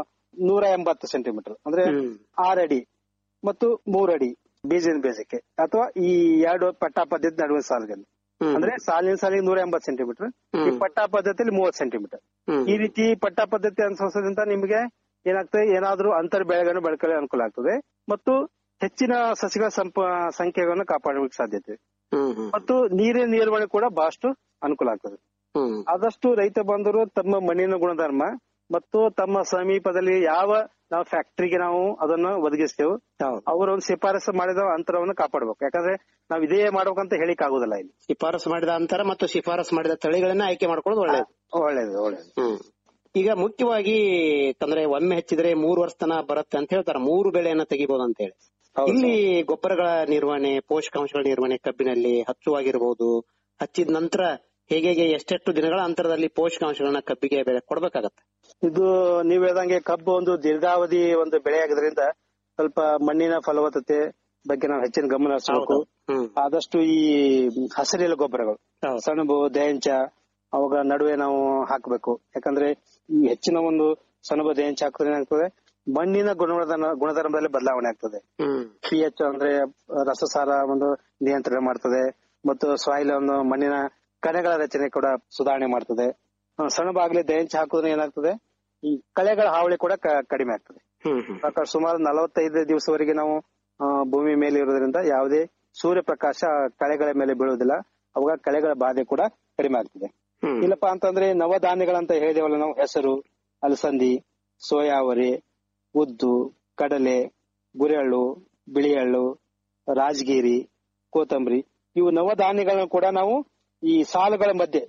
ನೂರ ಎಂಬತ್ತು ಸೆಂಟಿಮೀಟರ್ ಅಂದ್ರೆ ಆರು ಅಡಿ ಮತ್ತು ಮೂರು ಅಡಿ ಬೀಜದ ಬೇಸಕ್ಕೆ ಅಥವಾ ಈ ಎರಡು ಪಟ್ಟ ಪದ್ಧತಿ ನಡುವೆ ಸಾಲುಗಳು ಅಂದ್ರೆ ಸಾಲಿನ ಸಾಲಿಗೆ ನೂರ ಎಂಬತ್ತು ಸೆಂಟಿಮೀಟರ್ ಈ ಪಟ್ಟ ಪದ್ಧತಿಯಲ್ಲಿ ಮೂವತ್ತು ಸೆಂಟಿಮೀಟರ್ ಈ ರೀತಿ ಪಟ್ಟ ಪದ್ಧತಿ ಅನುಸರಿಸೋದ್ರಿಂದ ನಿಮಗೆ ಏನಾಗ್ತದೆ ಏನಾದ್ರೂ ಅಂತರ್ ಬೆಳೆಗಳನ್ನು ಬೆಳ್ಕೊಳ್ಳೋ ಅನುಕೂಲ ಆಗ್ತದೆ ಮತ್ತು ಹೆಚ್ಚಿನ ಸಸಿಗಳ ಸಂಪ ಸಂಖ್ಯೆಗಳನ್ನು ಕಾಪಾಡಲಿಕ್ಕೆ ಸಾಧ್ಯತೆ ಇದೆ. ಮತ್ತು ನೀರಿನ ನಿರ್ವಹಣೆ ಕೂಡ ಬಹಳಷ್ಟು ಅನುಕೂಲ ಆಗ್ತದೆ ಆದಷ್ಟು ರೈತ ಬಂಧುರು ತಮ್ಮ ಮಣ್ಣಿನ ಗುಣಧರ್ಮ ಮತ್ತು ತಮ್ಮ ಸಮೀಪದಲ್ಲಿ ಯಾವ ನಾವು ಫ್ಯಾಕ್ಟರಿಗೆ ನಾವು ಅದನ್ನ ಒದಗಿಸ್ತೇವೆ ಅವರು ಒಂದು ಶಿಫಾರಸು ಮಾಡಿದ ಅಂತರವನ್ನು ಕಾಪಾಡಬೇಕು ಯಾಕಂದ್ರೆ ನಾವು ಇದೇ ಮಾಡ್ಬೇಕಂತ ಹೇಳಿಕ್ ಆಗುದಿಲ್ಲ ಇಲ್ಲಿ ಶಿಫಾರಸು ಮಾಡಿದ ಅಂತರ ಮತ್ತು ಶಿಫಾರಸು ಮಾಡಿದ ತಳಿಗಳನ್ನ ಆಯ್ಕೆ ಮಾಡ್ಕೊಳ್ಳೋದು ಒಳ್ಳೇದು ಒಳ್ಳೇದು ಒಳ್ಳೇದು ಈಗ ಮುಖ್ಯವಾಗಿ ಅಂದ್ರೆ ಒಮ್ಮೆ ಹಚ್ಚಿದ್ರೆ ಮೂರು ವರ್ಷ ತನ ಬರುತ್ತೆ ಅಂತ ಹೇಳ್ತಾರೆ ಮೂರು ಬೆಳೆಯನ್ನ ತೆಗಿಬಹುದು ಅಂತ ಹೇಳಿ ಇಲ್ಲಿ ಗೊಬ್ಬರಗಳ ನಿರ್ವಹಣೆ ಪೋಷಕಾಂಶಗಳ ನಿರ್ವಹಣೆ ಕಬ್ಬಿನಲ್ಲಿ ಹಚ್ಚುವಾಗಿರ್ಬೋದು ಹಚ್ಚಿದ ನಂತರ ಹೇಗೆ ಹೇಗೆ ಎಷ್ಟೆಷ್ಟು ದಿನಗಳ ಅಂತರದಲ್ಲಿ ಪೋಷಕಾಂಶಗಳನ್ನ ಕಬ್ಬಿಗೆ ಬೆಳೆ ಕೊಡ್ಬೇಕಾಗತ್ತೆ ಇದು ನೀವ್ ಹೇಳ್ದಂಗೆ ಕಬ್ಬು ಒಂದು ದೀರ್ಘಾವಧಿ ಒಂದು ಬೆಳೆ ಆಗಿದ್ರಿಂದ ಸ್ವಲ್ಪ ಮಣ್ಣಿನ ಫಲವತ್ತತೆ ಬಗ್ಗೆ ನಾವು ಹೆಚ್ಚಿನ ಗಮನ ಹರಿಸಬೇಕು ಆದಷ್ಟು ಈ ಹಸಿರೆಲೆ ಗೊಬ್ಬರಗಳು ಸೆಣಬು ದಯಂಚ ಅವಾಗ ನಡುವೆ ನಾವು ಹಾಕಬೇಕು ಯಾಕಂದ್ರೆ ಈ ಹೆಚ್ಚಿನ ಒಂದು ಸೆಣಬು ದಯಂಚ ಹಾಕಿದ್ರೆ ಏನಾಗ್ತದೆ ಮಣ್ಣಿನ ಗುಣಧರ್ಮ ಗುಣಧರ್ಮದಲ್ಲಿ ಬದಲಾವಣೆ ಆಗ್ತದೆ ಪಿ ಎಚ್ ಅಂದ್ರೆ ರಸಸಾರ ಒಂದು ನಿಯಂತ್ರಣ ಮಾಡ್ತದೆ ಮತ್ತು ಸಾಯಿಲ್ ಒಂದು ಮಣ್ಣಿನ ಕಣಗಳ ರಚನೆ ಕೂಡ ಸುಧಾರಣೆ ಮಾಡ್ತದೆ ಆ, ಸೆಣಬಾಗ್ಲಿ ದಯಂಚ ಹಾಕಿದ್ರೆ ಏನಾಗ್ತದೆ ಈ ಕಳೆಗಳ ಹಾವಳಿ ಕೂಡ ಕ- ಕಡಿಮೆ ಆಗ್ತದೆ ಯಾಕಂದ್ರೆ ಸುಮಾರು ನಲವತ್ತೈದು ದಿವಸವರೆಗೆ ನಾವು ಆ, ಭೂಮಿ ಮೇಲೆ ಇರೋದ್ರಿಂದ ಯಾವುದೇ ಸೂರ್ಯಪ್ರಕಾಶ ಕಳೆಗಳ ಮೇಲೆ ಬೀಳುವುದಿಲ್ಲ ಅವಾಗ ಕಳೆಗಳ ಬಾಧೆ ಕೂಡ ಕಡಿಮೆ ಆಗ್ತದೆ ಇಲ್ಲಪ್ಪ ಅಂತಂದ್ರೆ ನವಧಾನ್ಯಗಳಂತ ಹೇಳಿದೇವಲ್ಲ ನಾವು ಹೆಸರು ಅಲಸಂದಿ ಸೋಯಾವರಿ ಉದ್ದು ಕಡಲೆ ಗುರೆಹಳ್ಳು ಬಿಳಿ ಎಳ್ಳು ರಾಜಗಿರಿ ಕೋತಂಬರಿ ಇವು ನವಧಾನ್ಯಗಳನ್ನ ಕೂಡ ನಾವು ಈ ಸಾಲುಗಳ ಮಧ್ಯೆ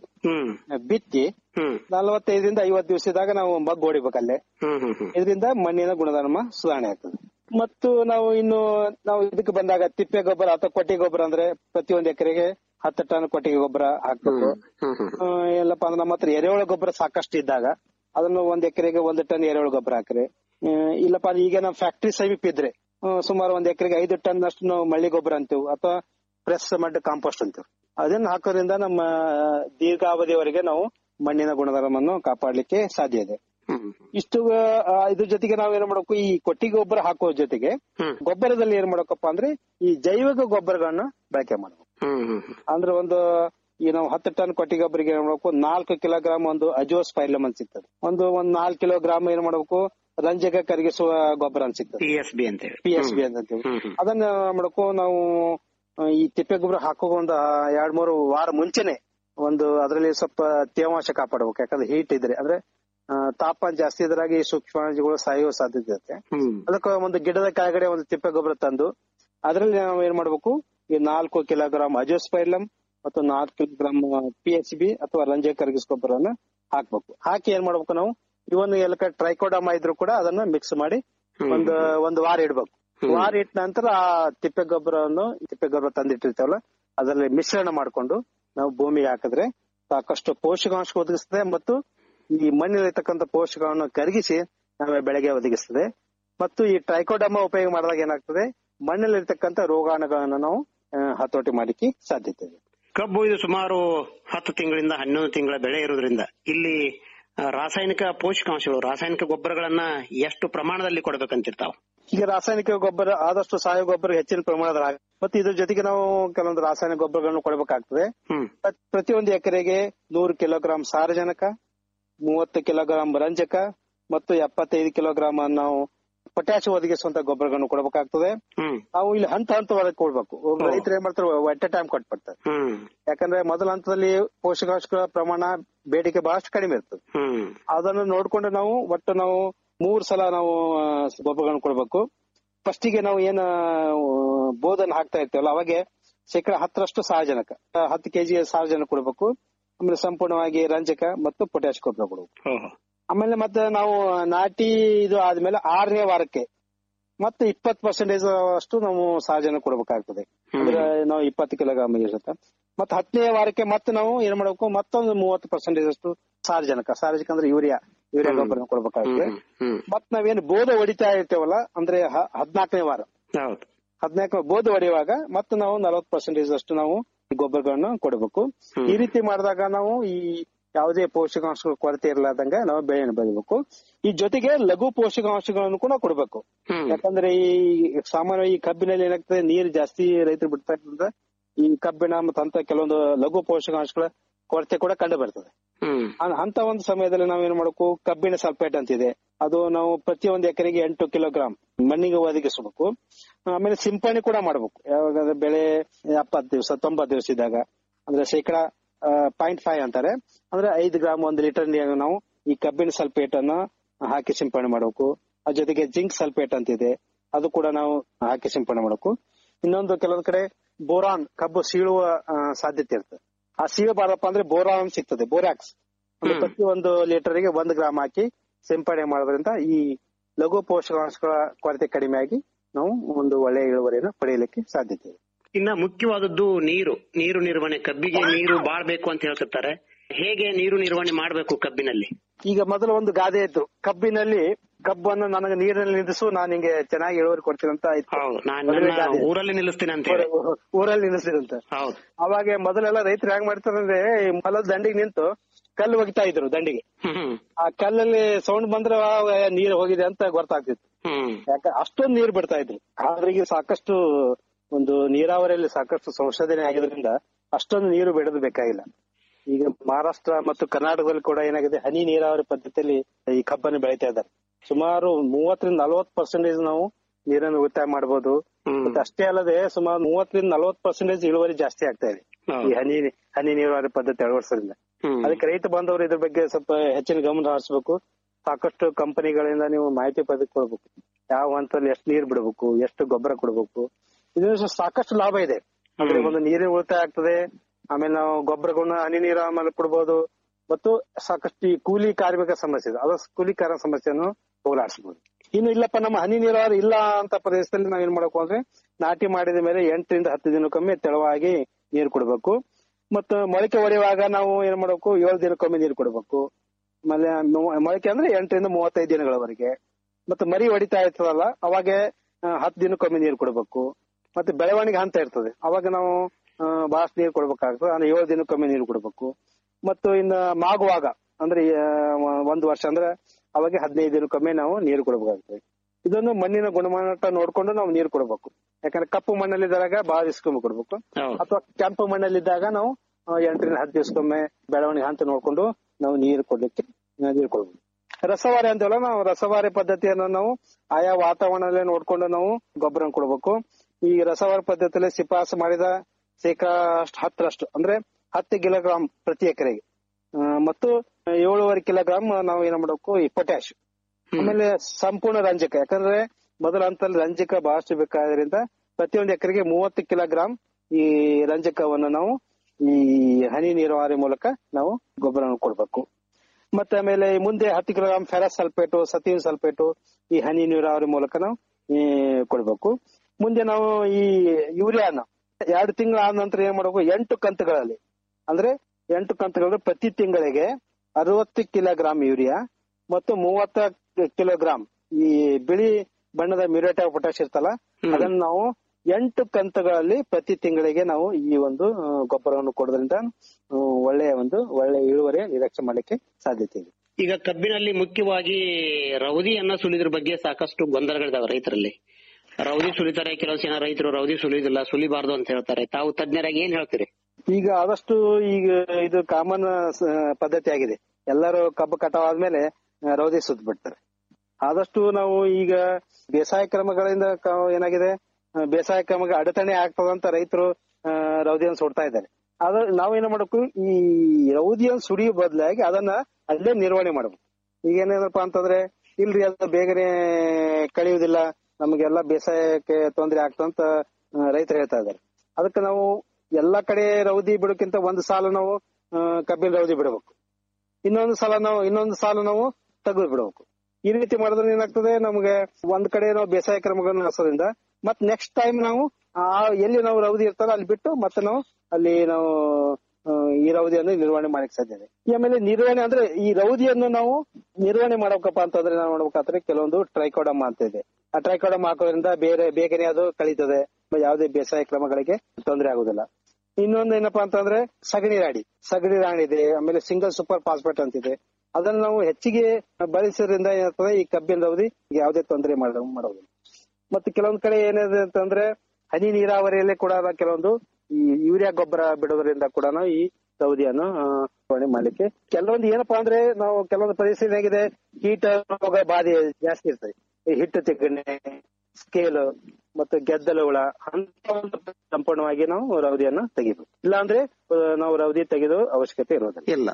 ಬಿತ್ತಿ ನಲವತ್ತೈದರಿಂದ ಐವತ್ತು ದಿವಸದಾಗ ನಾವು ಮಗ್ಗು ಹೊಡಿಬೇಕಲ್ಲೇ ಇದರಿಂದ ಮಣ್ಣಿನ ಗುಣಧರ್ಮ ಸುಧಾರಣೆ ಆಗ್ತದೆ ಮತ್ತು ನಾವು ಇನ್ನು ನಾವು ಇದಕ್ಕೆ ಬಂದಾಗ ತಿಪ್ಪೆ ಗೊಬ್ಬರ ಅಥವಾ ಕೊಟ್ಟಿಗೆ ಗೊಬ್ಬರ ಅಂದ್ರೆ ಪ್ರತಿಯೊಂದು ಎಕರೆಗೆ ಹತ್ತು ಟನ್ ಕೊಟ್ಟಿಗೆ ಗೊಬ್ಬರ ಹಾಕ್ಬೇಕು ಆ, ಎಲ್ಲಪ್ಪ ಅಂದ್ರೆ ನಮ್ಮ ಹತ್ರ ಎರೆಹುಳ ಗೊಬ್ಬರ ಸಾಕಷ್ಟು ಇದ್ದಾಗ ಅದನ್ನು ಒಂದ್ ಎಕರೆಗೆ ಒಂದು ಟನ್ ಎರೆಹುಳ ಗೊಬ್ಬರ ಹಾಕ್ರಿ ಆ, ಇಲ್ಲಪ್ಪ ಅಂದ್ರೆ ಈಗ ನಾವು ಫ್ಯಾಕ್ಟ್ರಿ ಸಮೀಪ ಇದ್ರೆ ಆ, ಸುಮಾರು ಒಂದ್ ಎಕರೆಗೆ ಐದು ಟನ್ ಅಷ್ಟು ನಾವು ಮಳ್ಳಿ ಗೊಬ್ಬರ ಅಂತೀವಿ ಅಥವಾ ಪ್ರೆಸ್ ಮಡ್ ಕಾಂಪೋಸ್ಟ್ ಅಂತೀವಿ ಅದನ್ನ ಹಾಕೋದ್ರಿಂದ ನಮ್ಮ ದೀರ್ಘಾವಧಿಯವರೆಗೆ ನಾವು ಮಣ್ಣಿನ ಗುಣಧರ್ಮವನ್ನು ಕಾಪಾಡ್ಲಿಕ್ಕೆ ಸಾಧ್ಯ ಇದೆ ಇಷ್ಟು ಆ, ಇದ್ರ ಜೊತೆಗೆ ನಾವ್ ಏನ್ ಮಾಡಬೇಕು ಈ ಕೊಟ್ಟಿಗೆ ಗೊಬ್ಬರ ಹಾಕೋ ಜೊತೆಗೆ ಗೊಬ್ಬರದಲ್ಲಿ ಏನ್ ಮಾಡಬೇಕಪ್ಪ ಅಂದ್ರೆ ಈ ಜೈವಿಕ ಗೊಬ್ಬರಗಳನ್ನ ಬಳಕೆ ಮಾಡಬೇಕು ಅಂದ್ರೆ ಒಂದು ಈ ನಾವು ಹತ್ತು ಟನ್ ಕೊಟ್ಟಿಗೆ ಗೊಬ್ಬರಿಗೆ ಏನ್ ಮಾಡ್ಬೇಕು ನಾಲ್ಕು ಕಿಲೋಗ್ರಾಮ್ ಒಂದು ಅಜೋಸ್ ಪೈಲಮ್ ಅಂತ ಸಿಗ್ತದೆ ಒಂದು ಒಂದ್ ನಾಲ್ಕು ಕಿಲೋಗ್ರಾಮ್ ಏನ್ ಮಾಡ್ಬೇಕು ರಂಜಕ ಕರಗಿಸುವ ಗೊಬ್ಬರ ಅಂತ ಸಿಗ್ತದೆ ಪಿ ಎಸ್ ಬಿ ಅಂತ ಹೇಳಿ ಪಿ ಎಸ್ ಬಿ ಅಂತ ಅಂತೀವಿ. ಅದನ್ನ ಮಾಡಬೇಕು ನಾವು ಆ, ಈ ತಿಪ್ಪೆ ಗೊಬ್ಬರ ಹಾಕೋ ಒಂದು ಎರಡ್ ಮೂರು ವಾರ ಮುಂಚೆನೆ ಒಂದು ಅದರಲ್ಲಿ ಸ್ವಲ್ಪ ತೇವಾಂಶ ಕಾಪಾಡಬೇಕು ಯಾಕಂದ್ರೆ ಹೀಟ್ ಇದ್ರೆ ಅಂದ್ರೆ ಆ, ತಾಪಮಾನ ಜಾಸ್ತಿ ಇದ್ರಾಗಿ ಸೂಕ್ಷ್ಮಾಣುಜೀವಿಗಳು ಸಾಯುವ ಸಾಧ್ಯತೆ ಇರುತ್ತೆ ಅದಕ್ಕೆ ಒಂದು ಗಿಡದ ಕೆಳಗಡೆ ಒಂದು ತಿಪ್ಪೆ ಗೊಬ್ಬರ ತಂದು ಅದರಲ್ಲಿ ನಾವು ಏನ್ ಮಾಡ್ಬೇಕು ಈ ನಾಲ್ಕು ಕಿಲೋಗ್ರಾಮ್ ಅಜೋಸ್ಪೈಲಮ್ ಮತ್ತು ನಾಲ್ಕು ಕಿಲೋಗ್ರಾಮ್ ಪಿ ಎಚ್ ಬಿ ಅಥವಾ ರಂಜಕ ಕರಗಿಸ್ ಗೊಬ್ಬರನ್ನ ಹಾಕ್ಬೇಕು ಹಾಕಿ ಏನ್ ಮಾಡ್ಬೇಕು ನಾವು ಇವನ್ ಎಲ್ಲ ಟ್ರೈಕೋಡಮ ಇದ್ರು ಕೂಡ ಅದನ್ನ ಮಿಕ್ಸ್ ಮಾಡಿ ಒಂದು ಒಂದು ವಾರ ಇಡ್ಬೇಕು ವಾರ ಇಟ್ಟ ನಂತರ ಆ ತಿಪ್ಪೆ ಗೊಬ್ಬರವನ್ನು ತಿಪ್ಪೆ ಗೊಬ್ಬರ ತಂದಿಟ್ಟಿರ್ತೇವಲ್ಲ ಅದರಲ್ಲಿ ಮಿಶ್ರಣ ಮಾಡ್ಕೊಂಡು ನಾವು ಭೂಮಿಗೆ ಹಾಕಿದ್ರೆ ಸಾಕಷ್ಟು ಪೋಷಕಾಂಶ ಒದಗಿಸ್ತದೆ ಮತ್ತು ಈ ಮಣ್ಣಿನಲ್ಲಿರ್ತಕ್ಕಂಥ ಪೋಷಕಗಳನ್ನು ಕರಗಿಸಿ ನಮಗೆ ಬೆಳೆಗೆ ಒದಗಿಸ್ತದೆ ಮತ್ತು ಈ ಟ್ರೈಕೋಡಮ ಉಪಯೋಗ ಮಾಡಿದಾಗ ಏನಾಗ್ತದೆ ಮಣ್ಣಲ್ಲಿರ್ತಕ್ಕಂಥ ರೋಗಾಣುಗಳನ್ನ ನಾವು ಆ, ಹತೋಟಿ ಮಾಡಲಿಕ್ಕೆ ಸಾಧ್ಯತೆ ಇದೆ ಕಬ್ಬು ಇದು ಸುಮಾರು ಹತ್ತು ತಿಂಗಳಿಂದ ಹನ್ನೊಂದು ತಿಂಗಳ ಬೆಳೆ ಇರೋದ್ರಿಂದ ಇಲ್ಲಿ ಆ, ರಾಸಾಯನಿಕ ಪೋಷಕಾಂಶಗಳು ರಾಸಾಯನಿಕ ಗೊಬ್ಬರಗಳನ್ನ ಎಷ್ಟು ಪ್ರಮಾಣದಲ್ಲಿ ಕೊಡ್ಬೇಕಂತಿರ್ತಾವ ಈಗ ರಾಸಾಯನಿಕ ಗೊಬ್ಬರ ಆದಷ್ಟು ಸಾವಯವ ಗೊಬ್ಬರ ಹೆಚ್ಚಿನ ಪ್ರಮಾಣದಲ್ಲಿ ಆಗ- ಮತ್ತೆ ಇದ್ರ ಜೊತೆಗೆ ನಾವು ಕೆಲವೊಂದು ರಾಸಾಯನಿಕ ಗೊಬ್ಬರಗಳನ್ನು ಕೊಡಬೇಕಾಗ್ತದೆ ಪ್ರತ್- ಪ್ರತಿಯೊಂದು ಎಕರೆಗೆ ನೂರು ಕಿಲೋಗ್ರಾಂ ಸಾರಜನಕ ಮೂವತ್ತು ಕಿಲೋಗ್ರಾಂ ರಂಜಕ ಮತ್ತು ಎಪ್ಪತ್ತೈದು ಕಿಲೋಗ್ರಾಂ ನಾವು ಪೊಟ್ಯಾಶ್ ಒದಗಿಸುವಂತ ಗೊಬ್ಬರಗಳನ್ನು ಕೊಡಬೇಕಾಗ್ತದೆ ನಾವು ಇಲ್ಲಿ ಹಂತ ಹಂತವಾಗಿ ಕೊಡ್ಬೇಕು ಒಬ್ಬ ರೈತರು ಏನ್ ಮಾಡ್ತಾರೆ ಎಟ್ ಎ ಟೈಮ್ ಕೊಟ್ಬಿಡ್ತಾರೆ ಯಾಕಂದ್ರೆ ಮೊದಲ ಹಂತದಲ್ಲಿ ಪೋಷಕಾಂಶಗಳ ಪ್ರಮಾಣ ಬೇಡಿಕೆ ಬಹಳಷ್ಟು ಕಡಿಮೆ ಇರ್ತದೆ ಅದನ್ನು ನೋಡ್ಕೊಂಡು ನಾವು ಒಟ್ಟು ನಾವು ಮೂರ್ ಸಲ ನಾವು ಆ, ಗೊಬ್ಬರಗಳನ್ನು ಕೊಡ್ಬೇಕು ಫಸ್ಟಿಗೆ ನಾವು ಏನ ಬೋಧನ ಹಾಕ್ತಾ ಇರ್ತೇವಲ್ಲ ಅವಾಗೆ ಶೇಕಡ ಹತ್ತರಷ್ಟು ಸಾರಜನಕ ಆ, ಹತ್ತು ಕೆಜಿ ಸಾರಜನಕ ಕೊಡ್ಬೇಕು ಆಮೇಲೆ ಸಂಪೂರ್ಣವಾಗಿ ರಂಜಕ ಮತ್ತು ಪೊಟ್ಯಾಶ್ ಗೊಬ್ಬರ ಕೊಡ್ಬೇಕು ಆಮೇಲೆ ಮತ್ತೆ ನಾವು ನಾಟಿ ಇದು ಆದ್ಮೇಲೆ ಆರನೇ ವಾರಕ್ಕೆ ಮತ್ತೆ ಇಪ್ಪತ್ ಪರ್ಸೆಂಟೇಜ್ ಅಷ್ಟು ನಾವು ಸಾರಜನಕ ಕೊಡ್ಬೇಕಾಗ್ತದೆ ಅಂದ್ರೆ ನಾವು ಇಪ್ಪತ್ತು ಕಿಲೋಗ್ರಾಮ್ ಇರುತ್ತೆ ಮತ್ತೆ ಹತ್ತನೇ ವಾರಕ್ಕೆ ಮತ್ತೆ ನಾವು ಏನ್ ಮಾಡ್ಬೇಕು ಮತ್ತೊಂದು ಮೂವತ್ತು ಪರ್ಸೆಂಟೇಜ್ ಅಷ್ಟು ಸಾರಜನಕ ಸಾರಜನಕ ಅಂದ್ರೆ ಯೂರಿಯಾ ಯೂರಿಯಾ ಗೊಬ್ಬರ ಕೊಡ್ಬೇಕಾಗ್ತದೆ ಮತ್ ನಾವೇನು ಬೋಧ ಹೊಡಿತಾ ಇರ್ತೇವಲ್ಲ ಅಂದ್ರೆ ಹ- ಹದ್ನಾಲ್ಕನೇ ವಾರ ಹದಿನಾಲ್ಕು ಬೋಧ ಹೊಡೆಯುವಾಗ ಮತ್ತೆ ನಾವು ನಲವತ್ತು ಪರ್ಸೆಂಟೇಜ್ ಅಷ್ಟು ನಾವು ಈ ಗೊಬ್ಬರಗಳನ್ನು ಕೊಡಬೇಕು ಈ ರೀತಿ ಮಾಡಿದಾಗ ನಾವು ಈ ಯಾವುದೇ ಪೋಷಕಾಂಶಗಳ ಕೊರತೆ ಇರಲಾರ್ದಂಗ ನಾವು ಬೆಳೆಯನ್ನು ಬೆಳಿಬೇಕು ಈ ಜೊತೆಗೆ ಲಘು ಪೋಷಕಾಂಶಗಳನ್ನು ಕೂಡ ಕೊಡಬೇಕು ಯಾಕಂದ್ರೆ ಈ ಸಾಮಾನ್ಯ ಈ ಕಬ್ಬಿನಲ್ಲಿ ಏನಾಗ್ತದೆ ನೀರು ಜಾಸ್ತಿ ರೈತರು ಬಿಡ್ತಾ ಇರ್ತದೆ ಈ ಕಬ್ಬಿಣ ಮತ್ತು ಅಂತ ಕೆಲವೊಂದು ಲಘು ಪೋಷಕಾಂಶಗಳ ಕೊರತೆ ಕೂಡ ಕಂಡು ಬರ್ತದೆ ಅನ್- ಅಂತ ಒಂದು ಸಮಯದಲ್ಲಿ ನಾವು ಏನ್ ಮಾಡಬೇಕು ಕಬ್ಬಿಣ ಸಲ್ಫೇಟ್ ಅಂತಿದೆ ಅದು ನಾವು ಪ್ರತಿಯೊಂದು ಎಕರೆಗೆ ಎಂಟು ಕಿಲೋಗ್ರಾಂ ಮಣ್ಣಿಗೆ ಒದಗಿಸಬೇಕು ಆಮೇಲೆ ಸಿಂಪರಣೆ ಕೂಡ ಮಾಡಬೇಕು ಯಾವಾಗ ಬೆಳೆ ಎಪ್ಪತ್ತು ದಿವಸ ತೊಂಬತ್ತು ದಿವಸ ಇದ್ದಾಗ ಅಂದ್ರೆ ಶೇಕಡ ಪಾಯಿಂಟ್ ಫೈವ್ ಅಂತಾರೆ ಅಂದ್ರೆ ಐದು ಗ್ರಾಮ್ ಒಂದು ಲೀಟರ್ ನೀರು ನಾವು ಈ ಕಬ್ಬಿಣ ಸಲ್ಫೇಟ್ ಅನ್ನ ಹಾಕಿ ಸಿಂಪರಣೆ ಮಾಡಬೇಕು ಅದ್ರ ಜೊತೆಗೆ ಜಿಂಕ್ ಸಲ್ಫೇಟ್ ಅಂತಿದೆ ಅದು ಕೂಡ ನಾವು ಹಾಕಿ ಸಿಂಪರಣೆ ಮಾಡಬೇಕು ಇನ್ನೊಂದು ಕೆಲವೊಂದ್ ಕಡೆ ಬೋರಾನ್ ಕಬ್ಬು ಸೀಳುವ ಆ, ಸಾಧ್ಯತೆ ಇರ್ತದೆ ಆ ಸೀಳಬಾರದಪ್ಪ ಅಂದ್ರೆ ಬೋರಾನ್ ಸಿಗ್ತದೆ ಬೋರಾಕ್ಸ್ ಒಂದು ಪ್ರತಿ ಒಂದು ಲೀಟರ್ಗೆ ಒಂದು ಗ್ರಾಮ್ ಹಾಕಿ ಸಿಂಪಡಣೆ ಮಾಡೋದ್ರಿಂದ ಈ ಲಘು ಪೋಷಕಾಂಶಗಳ ಕೊರತೆ ಕಡಿಮೆ ಆಗಿ ನಾವು ಒಂದು ಒಳ್ಳೆಯ ಇಳುವರಿಯನ್ನು ಪಡೆಯಲಿಕ್ಕೆ ಸಾಧ್ಯತೆ ಇದೆ ಇನ್ನ ಮುಖ್ಯವಾದದ್ದು ನೀರು ನೀರು ನಿರ್ವಹಣೆ ಕಬ್ಬಿಗೆ ನೀರು ಬಾಳ್ಬೇಕು ಅಂತ ಹೇಳ್ತಿರ್ತಾರೆ ಹೇಗೆ ನೀರು ನಿರ್ವಹಣೆ ಮಾಡಬೇಕು ಕಬ್ಬಿನಲ್ಲಿ ಈಗ ಮೊದಲು ಒಂದು ಗಾದೆ ಇತ್ತು ಕಬ್ಬಿನಲ್ಲಿ ಕಬ್ಬನ್ನು ನನಗೆ ನೀರಿನಲ್ಲಿ ನಿಲ್ಲಿಸು ನಾನು ನಿಂಗೆ ಚೆನ್ನಾಗಿ ಇಳುವರಿ ಕೊಡ್ತೀನಿ ಅಂತ ಇತ್ತು ನಾನ್ ಮೊದಲನೇ ನನ್ನ ಗಾದೆ. ಊರಲ್ಲಿ ನಿಲ್ಲಿಸ್ತೀನಿ ಅಂತ ಹೇಳಿ ಊರ- ಊರಲ್ಲಿ ನಿಲ್ಲಿಸಿದಂತ ಹೌದು ಅವಾಗ ಮೊದಲೆಲ್ಲ ರೈತರು ಹೆಂಗ್ ಮಾಡ್ತಾರೆ ಅಂದ್ರೆ ಈ ಹೊಲದ ದಂಡಿಗೆ ನಿಂತು ಕಲ್ಲು ಒಗಿತಾ ಇದ್ರು ದಂಡಿಗೆ ಆ ಕಲ್ಲಲ್ಲಿ ಸೌಂಡ್ ಬಂದ್ರೆ ಆ, ನೀರು ಹೋಗಿದೆ ಅಂತ ಗೊತ್ತಾಗ್ತಿತ್ತು ಯಾಕ ಅಷ್ಟೊಂದು ನೀರು ಬಿಡ್ತಾ ಇದ್ರು ಆದ್ರೆ ಈಗ ಸಾಕಷ್ಟು ಒಂದು ನೀರಾವರಿಯಲ್ಲಿ ಸಾಕಷ್ಟು ಸಂಶೋಧನೆ ಆಗಿದ್ರಿಂದ ಅಷ್ಟೊಂದು ನೀರು ಬಿಡೋದು ಬೇಕಾಗಿಲ್ಲ ಈಗ ಮಹಾರಾಷ್ಟ್ರ ಮತ್ತು ಕರ್ನಾಟಕದಲ್ಲಿ ಕೂಡ ಏನಾಗಿದೆ ಹನಿ ನೀರಾವರಿ ಪದ್ಧತಿಯಲ್ಲಿ ಈ ಕಬ್ಬನ್ನು ಬೆಳೀತಾ ಇದ್ದಾರೆ ಸುಮಾರು ಮೂವತ್ತರಿಂದ ನಲವತ್ತು ಪರ್ಸೆಂಟೇಜ್ ನಾವು ನೀರನ್ನು ಉಳಿತಾಯ ಮಾಡಬಹುದು ಮತ್ತೆ ಅಷ್ಟೇ ಅಲ್ಲದೆ ಸುಮಾರು ಮೂವತ್ತರಿಂದ ನಲವತ್ತು ಪರ್ಸೆಂಟೇಜ್ ಇಳುವರಿ ಜಾಸ್ತಿ ಆಗ್ತಾ ಇದೆ ಈ ಹನಿ ಹನಿ ನೀರಾವರಿ ಪದ್ಧತಿ ಅಳವಡಿಸೋದ್ರಿಂದ ಅದಕ್ಕೆ ರೈತ ಬಾಂಧವರು ಇದ್ರ ಬಗ್ಗೆ ಸ್ವಲ್ಪ ಹೆಚ್ಚಿನ ಗಮನ ಹರಿಸಬೇಕು ಸಾಕಷ್ಟು ಕಂಪನಿಗಳಿಂದ ನೀವು ಮಾಹಿತಿ ಪಡೆದುಕೊಳ್ಬೇಕು ಯಾವ ಹಂತದಲ್ಲಿ ಎಷ್ಟು ನೀರ್ ಬಿಡಬೇಕು ಎಷ್ಟು ಗೊಬ್ಬರ ಕೊಡಬೇಕು ಇದರಿಂದ ಸಾಕಷ್ಟು ಲಾಭ ಇದೆ ಅಂದ್ರೆ ಒಂದು ನೀರಿನ ಉಳಿತಾಯ ಆಗ್ತದೆ ಆಮೇಲೆ ನಾವು ಗೊಬ್ಬರಗಳನ್ನ ಹನಿ ನೀರ ಆಮೇಲೆ ಕೊಡ್ಬೋದು ಮತ್ತು ಸಾಕಷ್ಟು ಈ ಕೂಲಿ ಕಾರ್ಮಿಕ ಸಮಸ್ಯೆ ಇದೆ ಅದ ಕೂಲಿ ಕಾರ್ಮಿಕ ಸಮಸ್ಯೆಯನ್ನು ಹೋಗಲಾಡಿಸಬಹುದು ಇನ್ನು ಇಲ್ಲಪ್ಪ ನಮ್ಮ ಹನಿ ನೀರಾವರಿ ಇಲ್ಲ ಅಂತ ಪ್ರದೇಶದಲ್ಲಿ ನಾವ್ ಏನ್ ಮಾಡಬೇಕು ಅಂದ್ರೆ ನಾಟಿ ಮಾಡಿದ ಮೇಲೆ ಎಂಟರಿಂದ ಹತ್ತು ದಿನಕ್ಕೊಮ್ಮೆ ತೆಳವಾಗಿ ನೀರು ಕೊಡಬೇಕು ಮತ್ತು ಮೊಳಕೆ ಹೊಡೆಯುವಾಗ ನಾವು ಏನ್ ಮಾಡಬೇಕು ಏಳು ದಿನಕ್ಕೊಮ್ಮೆ ನೀರು ಕೊಡಬೇಕು ಆಮೇಲೆ ಮೊ- ಮೊಳಕೆ ಅಂದ್ರೆ ಎಂಟರಿಂದ ಮೂವತ್ತೈದು ದಿನಗಳವರೆಗೆ ಮತ್ತೆ ಮರಿ ಹೊಡಿತಾ ಇರ್ತದಲ್ಲ ಅವಾಗ ಆ, ಹತ್ತು ದಿನಕ್ಕೊಮ್ಮೆ ನೀರು ಕೊಡಬೇಕು ಮತ್ತೆ ಬೆಳವಣಿಗೆ ಹಂತ ಇರ್ತದೆ ಅವಾಗ ನಾವು ಆ, ಬಹಳಷ್ಟು ನೀರು ಕೊಡ್ಬೇಕಾಗ್ತದೆ ಅಂದ್ರೆ ಏಳು ದಿನಕ್ಕೊಮ್ಮೆ ನೀರು ಕೊಡಬೇಕು ಮತ್ತು ಇನ್ನು ಮಾಗುವಾಗ ಅಂದ್ರೆ ಆ, ಒಂದು ವರ್ಷ ಅಂದ್ರೆ ಅವಾಗ ಹದಿನೈದು ದಿನಕ್ಕೊಮ್ಮೆ ನಾವು ನೀರು ಕೊಡಬೇಕಾಗ್ತದೆ ಇದನ್ನು ಮಣ್ಣಿನ ಗುಣಮಟ್ಟ ನೋಡ್ಕೊಂಡು ನಾವು ನೀರು ಕೊಡಬೇಕು ಯಾಕಂದ್ರೆ ಕಪ್ಪು ಮಣ್ಣಲ್ಲಿದ್ದಾಗ ಬಹಳ ದಿವಸಕ್ಕೊಮ್ಮೆ ಕೊಡ್ಬೇಕು ಅಥವಾ ಕೆಂಪು ಮಣ್ಣಲ್ಲಿದ್ದಾಗ ನಾವು ಆ, ಎಂಟರಿಂದ ಹತ್ತು ದಿವಸಕ್ಕೊಮ್ಮೆ ಬೆಳವಣಿಗೆ ಹಂತ ನೋಡ್ಕೊಂಡು ನಾವು ನೀರು ಕೊಡ್ಲಿಕ್ಕೆ ಆ, ನೀರು ಕೊಡ್ಬೇಕು ರಸವಾರಿ ಅಂತೇವಲ್ಲ ನಾವು ರಸವಾರಿ ಪದ್ಧತಿಯನ್ನು ನಾವು ಆಯಾ ವಾತಾವರಣದಲ್ಲೇ ನೋಡ್ಕೊಂಡು ನಾವು ಗೊಬ್ಬರ ಕೊಡ್ಬೇಕು ಈ ರಸವಾರಿ ಪದ್ಧತಿಯಲ್ಲಿ ಶಿಫಾರಸು ಮಾಡಿದ ಶೇಕಡ ಹತ್ತರಷ್ಟು ಅಂದ್ರೆ ಹತ್ತು ಕಿಲೋಗ್ರಾಂ ಪ್ರತಿ ಎಕರೆಗೆ ಆ, ಮತ್ತು ಏಳುವರೆ ಕಿಲೋಗ್ರಾಂ ನಾವು ಏನ್ ಮಾಡಬೇಕು ಈ ಪೊಟ್ಯಾಶ್ ಆಮೇಲೆ ಸಂಪೂರ್ಣ ರಂಜಕ ಯಾಕಂದ್ರೆ ಮೊದಲ ಹಂತದಲ್ಲಿ ರಂಜಕ ಬಹಳಷ್ಟು ಬೇಕಾದ್ರಿಂದ ಪ್ರತಿಯೊಂದು ಎಕರೆಗೆ ಮೂವತ್ತು ಕಿಲೋಗ್ರಾಂ ಈ ರಂಜಕವನ್ನು ನಾವು ಈ ಹನಿ ನೀರಾವರಿ ಮೂಲಕ ನಾವು ಗೊಬ್ಬರ ಕೊಡ್ಬೇಕು ಮತ್ತೆ ಆಮೇಲೆ ಮುಂದೆ ಹತ್ತು ಕಿಲೋಗ್ರಾಂ ಫೆರಸ್ ಸಲ್ಫೇಟು ಸತೀನ್ ಸಲ್ಫೇಟು ಈ ಹನಿ ನೀರಾವರಿ ಮೂಲಕ ನಾವು ಈ, ಕೊಡ್ಬೇಕು ಮುಂದೆ ನಾವು ಈ ಯೂರಿಯಾನ ಎರಡು ತಿಂಗಳ ಆದ ನಂತರ ಏನ್ ಮಾಡ್ಬೇಕು ಎಂಟು ಕಂತುಗಳಲ್ಲಿ ಅಂದ್ರೆ ಎಂಟು ಕಂತುಗಳು ಪ್ರತಿ ತಿಂಗಳಿಗೆ ಅರವತ್ತು ಕಿಲೋಗ್ರಾಂ ಯೂರಿಯಾ ಮತ್ತು ಮೂವತ್ತ ಕಿಲೋಗ್ರಾಂ ಈ ಬಿಳಿ ಬಣ್ಣದ ಮ್ಯೂರೇಟ್ ಆಫ್ ಪೊಟ್ಯಾಶ್ ಇರ್ತಲ್ಲ ಅದನ್ನ ನಾವು ಎಂಟು ಕಂತುಗಳಲ್ಲಿ ಪ್ರತಿ ತಿಂಗಳಿಗೆ ನಾವು ಈ ಒಂದು ಆ, ಗೊಬ್ಬರವನ್ನು ಕೊಡೋದ್ರಿಂದ ಆ, ಒಳ್ಳೆಯ ಒಂದು ಒಳ್ಳೆಯ ಇಳುವರಿ ನಿರೀಕ್ಷೆ ಮಾಡ್ಲಿಕ್ಕೆ ಸಾಧ್ಯತೆ ಇದೆ ಈಗ ಕಬ್ಬಿನಲ್ಲಿ ಮುಖ್ಯವಾಗಿ ರೌದಿಯನ್ನ ಸುಲಿದ್ರ ಬಗ್ಗೆ ಸಾಕಷ್ಟು ಗೊಂದಲಗಳಿದಾವೆ ರೈತರಲ್ಲಿ ರೌದಿ ಸುಲಿತಾರೆ ಕೆಲವು ಜನ ರೈತರು ರೌದಿ ಸುಲಿಯೋದಿಲ್ಲ ಸುಲಿಬಾರ್ದು ಅಂತ ಹೇಳ್ತಾರೆ ತಾವು ತಜ್ಞರಾಗಿ ಏನ್ ಹೇಳ್ತೀರಿ ಈಗ ಆದಷ್ಟು ಈಗ ಇದು ಕಾಮನ್ ಪದ್ಧತಿ ಆಗಿದೆ ಎಲ್ಲರೂ ಕಬ್ಬು ಕಟಾವ್ ಆದ್ಮೇಲೆ ಆ, ರೌದಿ ಸುತ್ತ ಬಿಡ್ತಾರೆ ಆದಷ್ಟು ನಾವು ಈಗ ಬೇಸಾಯ ಕ್ರಮಗಳಿಂದ ಕ- ಏನಾಗಿದೆ ಆ, ಬೇಸಾಯ ಕ್ರಮಕ್ಕೆ ಅಡಚಣೆ ಆಗ್ತದಂತ ರೈತರು ಆ, ರೌದಿಯನ್ನು ಸುಡ್ತಾ ಇದ್ದಾರೆ ಆದ್ರೆ ನಾವೇನ್ ಮಾಡಬೇಕು ಈ ರೌದಿಯನ್ನು ಸುಡಿಯೋ ಬದಲಾಗಿ ಅದನ್ನ ಅಲ್ಲೇ ನಿರ್ವಹಣೆ ಮಾಡಬೇಕು ಈಗ ಏನೇನಪ್ಪ ಅಂತಂದ್ರೆ ಇಲ್ರಿ ಅದು ಬೇಗನೆ ಕಳಿಯುವುದಿಲ್ಲ ನಮಗೆಲ್ಲ ಬೇಸಾಯಕ್ಕೆ ತೊಂದರೆ ಆಗ್ತಂತ ಆ, ರೈತರು ಹೇಳ್ತಾ ಇದ್ದಾರೆ ಅದಕ್ಕೆ ನಾವು ಎಲ್ಲಾ ಕಡೆ ರೌದಿ ಬಿಡೋಕ್ಕಿಂತ ಒಂದು ಸಾಲ ನಾವು ಆ, ಕಬ್ಬಿನ ರೌದಿ ಬಿಡಬೇಕು ಇನ್ನೊಂದು ಸಲ ನಾವು ಇನ್ನೊಂದು ಸಾಲ ನಾವು ತೆಗೆದು ಬಿಡಬೇಕು ಈ ರೀತಿ ಮಾಡಿದ್ರೆ ಏನಾಗ್ತದೆ ನಮಗೆ ಒಂದ್ ಕಡೆ ನಾವು ಬೇಸಾಯ ಕ್ರಮಗಳನ್ನು ನಡೆಸೋದ್ರಿಂದ ಮತ್ ನೆಕ್ಸ್ಟ್ ಟೈಮ್ ನಾವು ಆ ಎಲ್ಲಿ ನಾವು ರೌದಿ ಇರ್ತಲ್ಲ ಅಲ್ಲಿ ಬಿಟ್ಟು ಮತ್ತೆ ನಾವು ಅಲ್ಲಿ ನಾವು ಆ, ಈ ರೌದಿಯನ್ನು ನಿರ್ವಹಣೆ ಮಾಡಕ್ ಸಾಧ್ಯ ಇದೆ ಈ ಆಮೇಲೆ ನಿರ್ವಹಣೆ ಅಂದ್ರೆ ಈ ರೌದಿಯನ್ನು ನಾವು ನಿರ್ವಹಣೆ ಮಾಡ್ಬೇಕಪ್ಪ ಅಂತಂದ್ರೆ ನಾವು ಮಾಡ್ಬೇಕಾದ್ರೆ ಕೆಲವೊಂದು ಟ್ರೈಕೋಡಮ್ ಅಂತ ಇದೆ ಆ ಟ್ರೈಕೋಡಮ್ ಹಾಕೋದ್ರಿಂದ ಬೇರೆ ಬೇಗನೆ ಅದು ಕಳೀತದೆ ಯಾವುದೇ ಬೇಸಾಯ ಕ್ರಮಗಳಿಗೆ ತೊಂದರೆ ಆಗುದಿಲ್ಲ ಇನ್ನೊಂದು ಏನಪ್ಪಾ ಅಂತಂದ್ರೆ ಸಗಣಿ ರಾಡಿ ಸಗಣಿ ರಾಣಿ ಇದೆ ಆಮೇಲೆ ಸಿಂಗಲ್ ಸೂಪರ್ ಫಾಸ್ಫೇಟ್ ಅಂತಿದೆ ಅದನ್ನ ನಾವು ಹೆಚ್ಚಿಗೆ ಬಳಸೋದ್ರಿಂದ ಏನಾಗ್ತದೆ ಈ ಕಬ್ಬಿನ ರೌದಿ ಯಾವುದೇ ತೊಂದರೆ ಮಾಡ ಮಾಡೋದಿಲ್ಲ ಮತ್ತೆ ಕೆಲವೊಂದ್ ಕಡೆ ಏನಿದೆ ಅಂತಂದ್ರೆ ಹನಿ ನೀರಾವರಿಯಲ್ಲೇ ಕೂಡ ಕೆಲವೊಂದು ಈ ಯೂರಿಯಾ ಗೊಬ್ಬರ ಬಿಡೋದ್ರಿಂದ ಕೂಡ ನಾವು ಈ ಸೌದಿಯನ್ನು ಆ, ನಿರ್ವಹಣೆ ಮಾಡ್ಲಿಕ್ಕೆ ಕೆಲವೊಂದು ಏನಪ್ಪಾ ಅಂದ್ರೆ ನಾವು ಕೆಲವೊಂದು ಪರಿಸ್ಥಿತಿ ಹೇಗಿದೆ ಕೀಟ ರೋಗ ಬಾಧೆ ಜಾಸ್ತಿ ಇರ್ತದೆ ಈ ಹಿಟ್ಟು ತಿಕ್ಕಣೆ ಸ್ಕೇಲ್ ಮತ್ತು ಗೆದ್ದಲು ಹುಳ ಅಂತ ಒಂದು ಸಂಪೂರ್ಣವಾಗಿ ನಾವು ರೌದಿಯನ್ನ ತೆಗಿಬೇಕು ಇಲ್ಲಾಂದ್ರೆ ಆ, ನಾವು ರೌದಿ ತೆಗೆದು ಅವಶ್ಯಕತೆ ಇರೋದಿಲ್ಲ ಇಲ್ಲ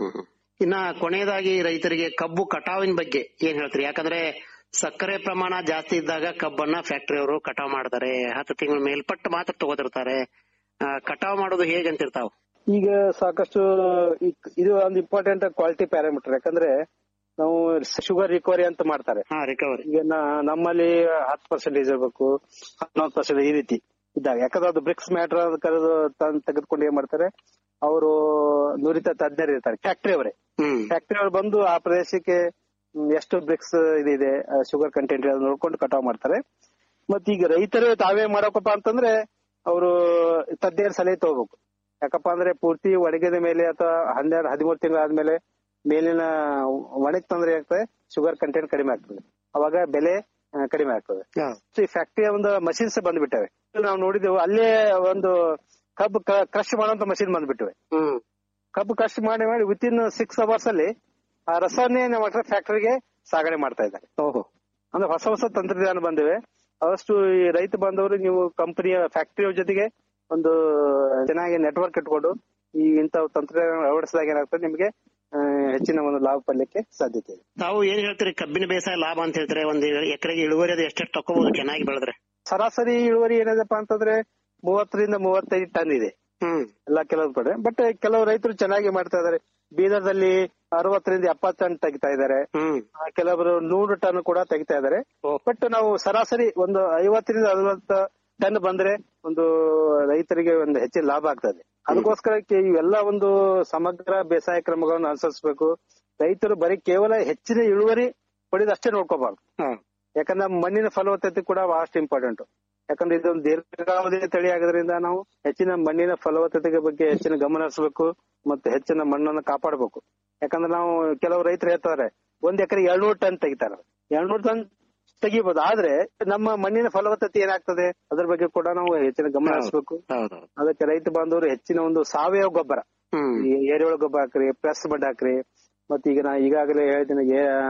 ಇನ್ನ ಕೊನೆಯದಾಗಿ ರೈತರಿಗೆ ಕಬ್ಬು ಕಟಾವಿನ ಬಗ್ಗೆ ಏನ್ ಹೇಳ್ತೀರಿ ಯಾಕಂದ್ರೆ ಸಕ್ಕರೆ ಪ್ರಮಾಣ ಜಾಸ್ತಿ ಇದ್ದಾಗ ಕಬ್ಬನ್ನ ಫ್ಯಾಕ್ಟರಿ ಅವರು ಕಟಾವ್ ಮಾಡ್ತಾರೆ ಹತ್ತು ತಿಂಗಳ ಮೇಲ್ಪಟ್ಟು ಮಾತ್ರ ತಗೋತಿರ್ತಾರೆ ಆ, ಕಟಾವ್ ಮಾಡೋದು ಹೇಗಂತಿರ್ತಾವ ಈಗ ಸಾಕಷ್ಟು ಈ- ಇದು ಒಂದು ಇಂಪಾರ್ಟೆಂಟ್ ಕ್ವಾಲಿಟಿ ಪ್ಯಾರಾಮೀಟರ್ ಯಾಕಂದ್ರೆ ನಾವು ಶುಗರ್ ರಿಕವರಿ ಅಂತ ಮಾಡ್ತಾರೆ ರಿಕವರಿ ಈಗ ನ- ನಮ್ಮಲ್ಲಿ ಹತ್ತು ಪರ್ಸೆಂಟೇಜ್ ಇರಬೇಕು ಹನ್ನೊಂದು ಪರ್ಸೆಂಟ್ ಈ ರೀತಿ ಇದ್ದಾಗ ಯಾಕಂದ್ರೆ ಅದು ಬ್ರಿಕ್ಸ್ ಮ್ಯಾಟರ್ ಕರೆದು ತಂದ್ ತೆಗೆದುಕೊಂಡು ಏನ್ ಮಾಡ್ತಾರೆ ಅವರು ನುರಿತ ತಜ್ಞರು ಇರ್ತಾರೆ ಫ್ಯಾಕ್ಟರಿ ಅವರೇ ಫ್ಯಾಕ್ಟರಿ ಅವರು ಬಂದು ಆ ಪ್ರದೇಶಕ್ಕೆ ಹ್ಮ್, ಎಷ್ಟು ಬ್ರಿಕ್ಸ್ ಇದಿದೆ ಶುಗರ್ ಕಂಟೆಂಟ್ ನೋಡ್ಕೊಂಡು ಕಟಾವ್ ಮಾಡ್ತಾರೆ ಮತ್ ಈಗ ರೈತರು ತಾವೇ ಮಾಡಬೇಕಪ್ಪ ಅಂತಂದ್ರೆ ಅವರು ತಜ್ಞರ ಸಲಹೆ ತಗೋಬೇಕು ಯಾಕಪ್ಪ ಅಂದ್ರೆ ಪೂರ್ತಿ ಒಣಗಿದ ಮೇಲೆ ಅಥವಾ ಹನ್ನೆರಡು ಹದಿಮೂರು ತಿಂಗಳು ಆದ್ಮೇಲೆ ಮೇಲಿನ ಒಣಗ್ ತೊಂದರೆ ಆಗ್ತದೆ ಶುಗರ್ ಕಂಟೆಂಟ್ ಕಡಿಮೆ ಆಗ್ತದೆ ಅವಾಗ ಬೆಲೆ ಆ, ಕಡಿಮೆ ಆಗ್ತದೆ ಈ ಫ್ಯಾಕ್ಟರಿ ಒಂದು ಮಷಿನ್ಸ್ ಬಂದ್ಬಿಟ್ಟವೆ ನಾವು ನೋಡಿದೆವು ಅಲ್ಲೇ ಒಂದು ಕಬ್ಬು ಕ್ರಶ್ ಮಾಡುವಂತ ಮಷಿನ್ ಬಂದ್ಬಿಟ್ಟಿವೆ ಕಬ್ಬು ಕ್ರಶ್ ಮಾಡಿ ಮಾಡಿ ವಿತ್ ಇನ್ ಸಿಕ್ಸ್ ಅವರ್ಸ್ ಅಲ್ಲಿ ಆ ರಸವನ್ನೇ ನಮ್ಮ ಫ್ಯಾಕ್ಟರಿಗೆ ಸಾಗಣೆ ಮಾಡ್ತಾ ಇದ್ದಾರೆ ಓಹೋ ಅಂದ್ರೆ ಹೊಸ ಹೊಸ ತಂತ್ರಜ್ಞಾನ ಬಂದಿವೆ ಅವಷ್ಟು ಈ ರೈತ ಬಾಂಧವರು ನೀವು ಕಂಪನಿಯ ಫ್ಯಾಕ್ಟರಿಯ ಜೊತೆಗೆ ಒಂದು ಚೆನ್ನಾಗಿ ನೆಟ್ವರ್ಕ್ ಇಟ್ಕೊಂಡು ಈ ಇಂಥ ತಂತ್ರಜ್ಞಾನ ಅಳವಡಿಸಿದಾಗ ಏನಾಗ್ತದೆ ನಿಮಗೆ ಆ, ಹೆಚ್ಚಿನ ಒಂದು ಲಾಭ ಪಡ್ಲಿಕ್ಕೆ ಸಾಧ್ಯತೆ ಇದೆ ತಾವು ಏನ್ ಹೇಳ್ತೀರಿ ಕಬ್ಬಿನ ಬೇಸಾಯ ಲಾಭ ಅಂತ ಹೇಳ್ತಾರೆ ಒಂದ್ ಎಕರೆಗೆ ಇಳುವರಿ ಅದು ಎಷ್ಟೆಷ್ಟು ತಕೋಬಹುದು ಚೆನ್ನಾಗಿ ಬೆಳೆದ್ರೆ ಸರಾಸರಿ ಇಳುವರಿ ಏನಿದೆಪ್ಪ ಅಂತಂದ್ರೆ ಮೂವತ್ತರಿಂದ ಮೂವತ್ತೈದು ಟನ್ ಇದೆ ಎಲ್ಲ ಕೆಲವು ಕಡೆ ಬಟ್ ಕೆಲವು ರೈತರು ಚೆನ್ನಾಗಿ ಮಾಡ್ತಾ ಇದಾರೆ ಬೀದರ್ದಲ್ಲಿ ಅರವತ್ತರಿಂದ ಎಪ್ಪತ್ತು ಟನ್ ತೆಗಿತಾ ಇದ್ದಾರೆ ಆ, ಕೆಲವರು ನೂರು ಟನ್ ಕೂಡ ತೆಗಿತಾ ಇದ್ದಾರೆ ಬಟ್ ನಾವು ಸರಾಸರಿ ಒಂದು ಐವತ್ತರಿಂದ ಅರವತ್ತು ಟನ್ ಬಂದ್ರೆ ಒಂದು ರೈತರಿಗೆ ಒಂದು ಹೆಚ್ಚಿನ ಲಾಭ ಆಗ್ತದೆ ಅದಕ್ಕೋಸ್ಕರ ಕೆ- ಇವೆಲ್ಲ ಒಂದು ಸಮಗ್ರ ಬೇಸಾಯ ಕ್ರಮಗಳನ್ನು ಅನುಸರಿಸಬೇಕು ರೈತರು ಬರೀ ಕೇವಲ ಹೆಚ್ಚಿನ ಇಳುವರಿ ಪಡೆದು ಅಷ್ಟೇ ನೋಡ್ಕೋಬಾರ್ದು ಯಾಕಂದ್ರೆ ಮಣ್ಣಿನ ಫಲವತ್ತತೆ ಕೂಡ ಬಹಳಷ್ಟು ಇಂಪಾರ್ಟೆಂಟ್ ಯಾಕಂದ್ರೆ ಇದೊಂದು ದೀರ್ಘಾವಧಿ ತಳಿ ಆಗೋದ್ರಿಂದ ನಾವು ಹೆಚ್ಚಿನ ಮಣ್ಣಿನ ಫಲವತ್ತತೆಗೆ ಬಗ್ಗೆ ಹೆಚ್ಚಿನ ಗಮನ ಹರಿಸಬೇಕು ಮತ್ತೆ ಹೆಚ್ಚಿನ ಮಣ್ಣನ್ನು ಕಾಪಾಡಬೇಕು ಯಾಕಂದ್ರೆ ನಾವು ಕೆಲವು ರೈತರು ಹೇಳ್ತಾರೆ ಒಂದ್ ಎಕರೆ ಎರಡ್ನೂರು ಟನ್ ತೆಗಿತಾರೆ ಎರಡ್ನೂರು ಟನ್ ತೆಗಿಬಹುದು ಆದ್ರೆ ನಮ್ಮ ಮಣ್ಣಿನ ಫಲವತ್ತತೆ ಏನಾಗ್ತದೆ ಅದ್ರ ಬಗ್ಗೆ ಕೂಡ ನಾವು ಹೆಚ್ಚಿನ ಗಮನ ಹರಿಸಬೇಕು ಅದಕ್ಕೆ ರೈತ ಬಾಂಧವರು ಹೆಚ್ಚಿನ ಒಂದು ಸಾವಯವ ಗೊಬ್ಬರ ಈ ಎರೆಹುಳ ಗೊಬ್ಬರ ಹಾಕ್ರಿ ಪ್ರೆಸ್ ಮಡ್ ಹಾಕ್ರಿ ಮತ್ತೆ ಈಗ ನಾ ಈಗಾಗಲೇ ಹೇಳಿದ್ದೀನಿ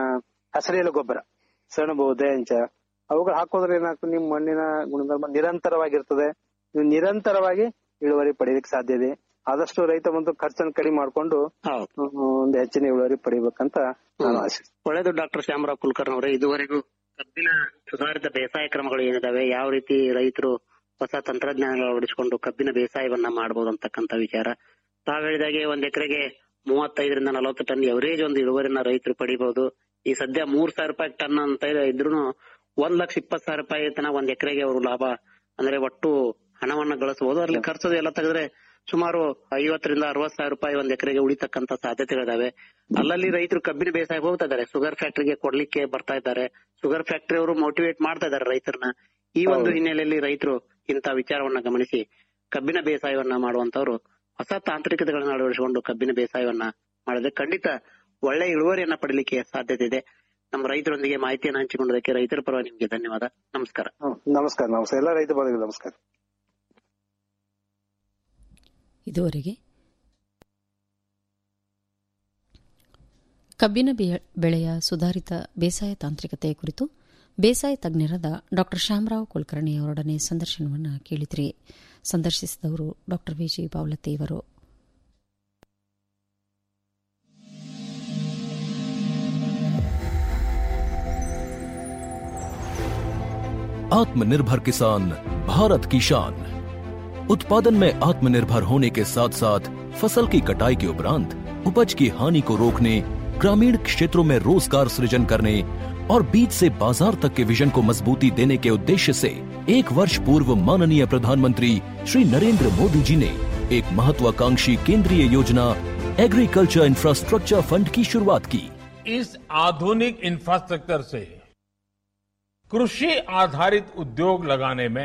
ಹಸಿರೆಲೆ ಗೊಬ್ಬರ ಸೆಣಬು ದೇಂಚ ಅವುಗಳು ಹಾಕೋದ್ರೆ ಏನಾಗ್ತದೆ ನಿಮ್ ಮಣ್ಣಿನ ಗುಣಧರ್ಮ ನಿರಂತರವಾಗಿರ್ತದೆ ನೀವು ನಿರಂತರವಾಗಿ ಇಳುವರಿ ಪಡೆಯಲಿಕ್ಕೆ ಸಾಧ್ಯ ಇದೆ ಆದಷ್ಟು ರೈತ ಒಂದು ಖರ್ಚನ್ನು ಕಡಿಮೆ ಮಾಡ್ಕೊಂಡು ಹ್ಮ್, ಒಂದು ಹೆಚ್ಚಿನ ಇಳುವರಿ ಪಡಿಬೇಕಂತ ನಾನು ಆಶೆ ಒಳ್ಳೇದು ಡಾಕ್ಟರ್ ಶ್ಯಾಮರಾವ್ ಕುಲಕರ್ಣಿ ಅವರೇ ಇದುವರೆಗೂ ಕಬ್ಬಿನ ಸುಧಾರಿತ ಬೇಸಾಯ ಕ್ರಮಗಳು ಏನಿದಾವೆ ಯಾವ ರೀತಿ ರೈತರು ಹೊಸ ತಂತ್ರಜ್ಞಾನಗಳು ಅಳವಡಿಸಿಕೊಂಡು ಕಬ್ಬಿನ ಬೇಸಾಯವನ್ನ ಮಾಡಬಹುದು ಅಂತಕ್ಕಂತ ವಿಚಾರ ತಾವ್ ಹೇಳಿದಾಗೆ ಒಂದ್ ಎಕರೆಗೆ ಮೂವತ್ತೈದರಿಂದ ನಲವತ್ತು ಟನ್ ಎವರೇಜ್ ಒಂದು ಇಳುವರಿನ ರೈತರು ಪಡಿಬಹುದು ಈ ಸದ್ಯ ಮೂರ್ ಸಾವಿರ ರೂಪಾಯಿ ಟನ್ ಅಂತ ಇದ್ರು ಒಂದ್ ಲಕ್ಷ ಇಪ್ಪತ್ ಸಾವಿರ ರೂಪಾಯಿ ತನ ಒಂದ್ ಎಕರೆಗೆ ಅವರು ಲಾಭ ಅಂದ್ರೆ ಒಟ್ಟು ಹಣವನ್ನ ಗಳಿಸಬಹುದು ಅಲ್ಲಿ ಖರ್ಚು ಎಲ್ಲ ತೆಗೆದ್ರೆ ಸುಮಾರು ಐವತ್ತರಿಂದ ಅರವತ್ ಸಾವಿರ ರೂಪಾಯಿ ಒಂದ್ ಎಕರೆಗೆ ಉಳಿತಕ್ಕಂತ ಸಾಧ್ಯತೆಗಳಿದಾವೆ ಅಲ್ಲಲ್ಲಿ ರೈತರು ಕಬ್ಬಿನ ಬೇಸಾಯ ಹೋಗ್ತಾ ಇದಾರೆ ಶುಗರ್ ಫ್ಯಾಕ್ಟರಿಗೆ ಕೊಡ್ಲಿಕ್ಕೆ ಬರ್ತಾ ಇದ್ದಾರೆ ಶುಗರ್ ಫ್ಯಾಕ್ಟರಿ ಅವರು ಮೋಟಿವೇಟ್ ಮಾಡ್ತಾ ಇದಾರೆ ರೈತರನ್ನ ಈ ಒಂದು ಹಿನ್ನೆಲೆಯಲ್ಲಿ ರೈತರು ಇಂತ ವಿಚಾರವನ್ನ ಗಮನಿಸಿ ಕಬ್ಬಿನ ಬೇಸಾಯವನ್ನ ಮಾಡುವಂತವ್ರು ಹೊಸ ತಾಂತ್ರಿಕತೆಗಳನ್ನ ಅಳವಡಿಸಿಕೊಂಡು ಕಬ್ಬಿನ ಬೇಸಾಯವನ್ನ ಮಾಡಿದ್ರೆ ಖಂಡಿತ ಒಳ್ಳೆ ಇಳುವರಿಯನ್ನ ಪಡಲಿಕ್ಕೆ ಸಾಧ್ಯತೆ ಇದೆ ನಮ್ಮ ರೈತರೊಂದಿಗೆ ಮಾಹಿತಿಯನ್ನು ಹಂಚಿಕೊಂಡದಕ್ಕೆ ರೈತರ ಪರವಾಗಿ ನಿಮ್ಗೆ ಧನ್ಯವಾದ ನಮಸ್ಕಾರ ಹ್ಮ್, ನಮಸ್ಕಾರ ನಮಸ್ಕಾರ ಎಲ್ಲ ರೈತ ಬಂಧುಗಳಿಗೆ ನಮಸ್ಕಾರ ಇದುವರೆಗೆ ಕಬ್ಬಿನ ಬೆ- ಬೆಳೆಯ ಸುಧಾರಿತ ಬೇಸಾಯ ತಾಂತ್ರಿಕತೆ ಕುರಿತು ಬೇಸಾಯ ತಜ್ಞರಾದ ಡಾ ಶ್ಯಾಮರಾವ್ ಕುಲಕರ್ಣಿ ಅವರೊಡನೆ ಸಂದರ್ಶನವನ್ನು ಕೇಳಿದ್ರಿ ಸಂದರ್ಶಿಸಿದವರು ಡಾ ವಿಜಿ ಬಾವಲತ್ತಿ ಇವರು आत्मनिर्भर किसान भारत की शान उत्पादन में आत्मनिर्भर होने के साथ साथ फसल की कटाई के उपरांत उपज की हानि को रोकने ग्रामीण क्षेत्रों में रोजगार सृजन करने और बीज से बाजार तक के विजन को मजबूती देने के उद्देश्य से एक वर्ष पूर्व माननीय प्रधानमंत्री श्री नरेंद्र मोदी जी ने एक महत्वाकांक्षी केंद्रीय योजना एग्रीकल्चर इंफ्रास्ट्रक्चर फंड की शुरुआत की इस आधुनिक इंफ्रास्ट्रक्चर से कृषि आधारित उद्योग लगाने में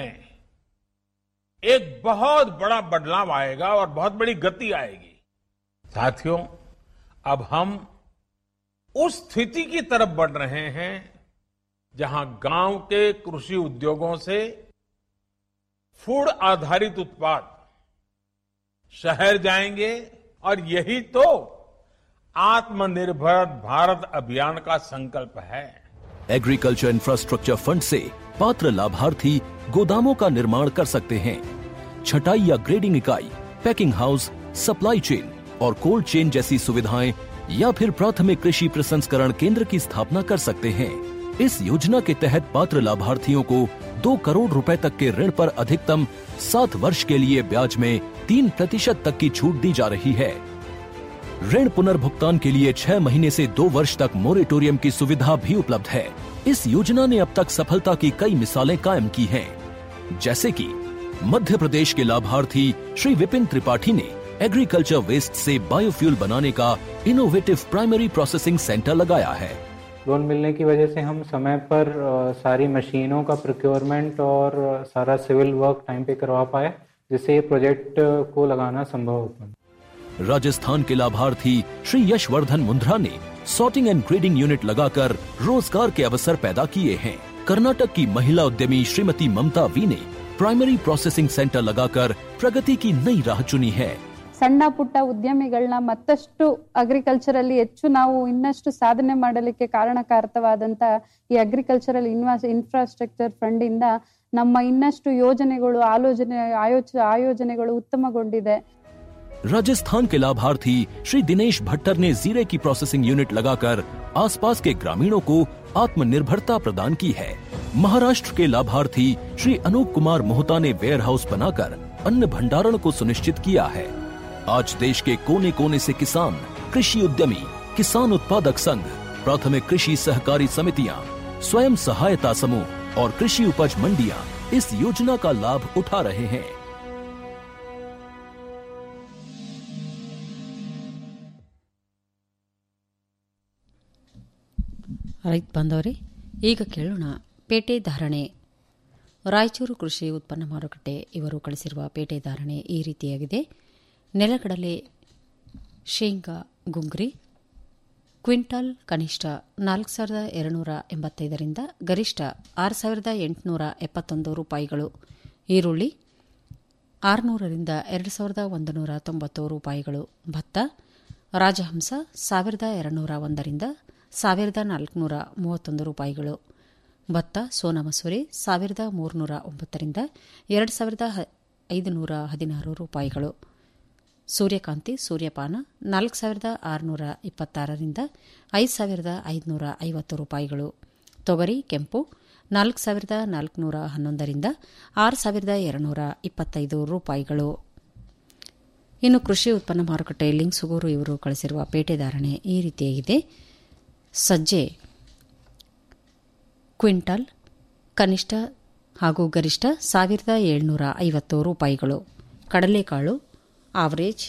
एक बहुत बड़ा बदलाव आएगा और बहुत बड़ी गति आएगी साथियों अब हम उस स्थिति की तरफ बढ़ रहे हैं जहां गांव के कृषि उद्योगों से फूड आधारित उत्पाद शहर जाएंगे और यही तो आत्मनिर्भर भारत अभियान का संकल्प है एग्रीकल्चर इंफ्रास्ट्रक्चर फंड से पात्र लाभार्थी गोदामों का निर्माण कर सकते हैं छटाई या ग्रेडिंग इकाई पैकिंग हाउस सप्लाई चेन और कोल्ड चेन जैसी सुविधाएं या फिर प्राथमिक कृषि प्रसंस्करण केंद्र की स्थापना कर सकते हैं इस योजना के तहत पात्र लाभार्थियों को दो करोड़ रुपए तक के ऋण पर अधिकतम सात वर्ष के लिए ब्याज में तीन प्रतिशत तक की छूट दी जा रही है ऋण पुनर्भुगतान के लिए छह महीने से दो वर्ष तक मोरेटोरियम की सुविधा भी उपलब्ध है इस योजना ने अब तक सफलता की कई मिसालें कायम की हैं, जैसे कि मध्य प्रदेश के लाभार्थी श्री विपिन त्रिपाठी ने एग्रीकल्चर वेस्ट से बायोफ्यूल बनाने का इनोवेटिव प्राइमरी प्रोसेसिंग सेंटर लगाया है लोन मिलने की वजह से हम समय पर अ, सारी मशीनों का प्रोक्योरमेंट और अ, सारा सिविल वर्क टाइम पे करवा पाए जिससे ये प्रोजेक्ट अ, को लगाना संभव हो पाया राजस्थान के लाभार्थी श्री यशवर्धन मुंद्रा ने सॉर्टिंग एंड ग्रेडिंग यूनिट लगाकर रोजगार के अवसर पैदा किए हैं कर्नाटक की महिला उद्यमी श्रीमती ममता वी ने प्राइमरी प्रोसेसिंग सेंटर लगाकर प्रगति की नई राह चुनी है ಸಣ್ಣ ಪುಟ್ಟ ಉದ್ಯಮಿಗಳನ್ನ ಮತ್ತಷ್ಟು ಅಗ್ರಿಕಲ್ಚರಲ್ಲಿ ಹೆಚ್ಚು ನಾವು ಇನ್ನಷ್ಟು ಸಾಧನೆ ಮಾಡಲಿಕ್ಕೆ ಕಾರಣಕಾರಕವಾದಂತ ಈ ಅಗ್ರಿಕಲ್ಚರಲ್ ಇನ್ವಾಸ್ ಇನ್ಫ್ರಾಸ್ಟ್ರಕ್ಚರ್ ಫಂಡ್ ಇಂದ ನಮ್ಮ ಇನ್ನಷ್ಟು ಯೋಜನೆಗಳು ಆಲೋಚನೆ ಆಯೋಚ ಆಯೋಜನೆಗಳು ಉತ್ತಮಗೊಂಡಿದೆ राजस्थान के लाभार्थी श्री दिनेश भट्टर ने जीरे की प्रोसेसिंग यूनिट लगाकर आसपास के ग्रामीणों को आत्मनिर्भरता प्रदान की है महाराष्ट्र के लाभार्थी श्री अनूप कुमार मोहता ने वेयर हाउस बनाकर अन्न भंडारण को सुनिश्चित किया है आज देश के कोने कोने से किसान कृषि उद्यमी किसान उत्पादक संघ प्राथमिक कृषि सहकारी समितियां स्वयं सहायता समूह और कृषि उपज मंडियां इस योजना का लाभ उठा रहे हैं ರೈತ ಬಾಂಧವರೇ ಈಗ ಕೇಳೋಣ ಪೇಟೆ ಧಾರಣೆ ರಾಯಚೂರು ಕೃಷಿ ಉತ್ಪನ್ನ ಮಾರುಕಟ್ಟೆ ಇವರು ಕಳಿಸಿರುವ ಪೇಟೆ ಧಾರಣೆ ಈ ರೀತಿಯಾಗಿದೆ ನೆಲಗಡಲೆ ಶೇಂಗಾ ಗುಂಗ್ರಿ ಕ್ವಿಂಟಾಲ್ ಕನಿಷ್ಠ ನಾಲ್ಕು ಸಾವಿರದ ಎರಡುನೂರ ಎಂಬತ್ತೈದರಿಂದ ಗರಿಷ್ಠ ಆರು ಸಾವಿರದ ಎಂಟುನೂರ ಎಪ್ಪತ್ತೊಂದು ರೂಪಾಯಿಗಳು ಈರುಳ್ಳಿ ಆರುನೂರರಿಂದ ಎರಡು ಸಾವಿರದ ಒಂದು ನೂರ ತೊಂಬತ್ತು ರೂಪಾಯಿಗಳು ಭತ್ತ ರಾಜಹಂಸ ಸಾವಿರದ ಎರಡುನೂರ ಒಂದರಿಂದ ಸಾವಿರದ ನಾಲ್ಕುನೂರ ಮೂವತ್ತೊಂದು ರೂಪಾಯಿಗಳು ಭತ್ತ ಸೋನಾ ಮಸೂರಿ ಸಾವಿರದ ಮೂರುನೂರ ಒಂಬತ್ತರಿಂದ ಎರಡು ಸಾವಿರದ ಐದುನೂರ ಹದಿನಾರು ರೂಪಾಯಿಗಳು ಸೂರ್ಯಕಾಂತಿ ಸೂರ್ಯಪಾನ ನಾಲ್ಕು ಸಾವಿರದ ಆರುನೂರ ಇಪ್ಪತ್ತಾರರಿಂದ ಐದು ಸಾವಿರದ ಐದುನೂರ ಐವತ್ತು ರೂಪಾಯಿಗಳು ತೊಗರಿ ಕೆಂಪು ನಾಲ್ಕು ಸಾವಿರದ ನಾಲ್ಕುನೂರ ಹನ್ನೊಂದರಿಂದ ಆರು ಸಾವಿರದ ಎರಡುನೂರ ಇಪ್ಪತ್ತೈದು ರೂಪಾಯಿಗಳು ಇನ್ನು ಕೃಷಿ ಉತ್ಪನ್ನ ಮಾರುಕಟ್ಟೆ ಲಿಂಗ್ಸುಗೂರು ಇವರು ಕಳಿಸಿರುವ ಪೇಟೆ ಧಾರಣೆ ಈ ರೀತಿಯಾಗಿದೆ ಸಜ್ಜೆ ಕ್ವಿಂಟಲ್ ಕನಿಷ್ಠ ಹಾಗೂ ಗರಿಷ್ಠ ಸಾವಿರದ ಏಳ್ನೂರ ಐವತ್ತು ರೂಪಾಯಿಗಳು ಕಡಲೆಕಾಳು ಆವರೇಜ್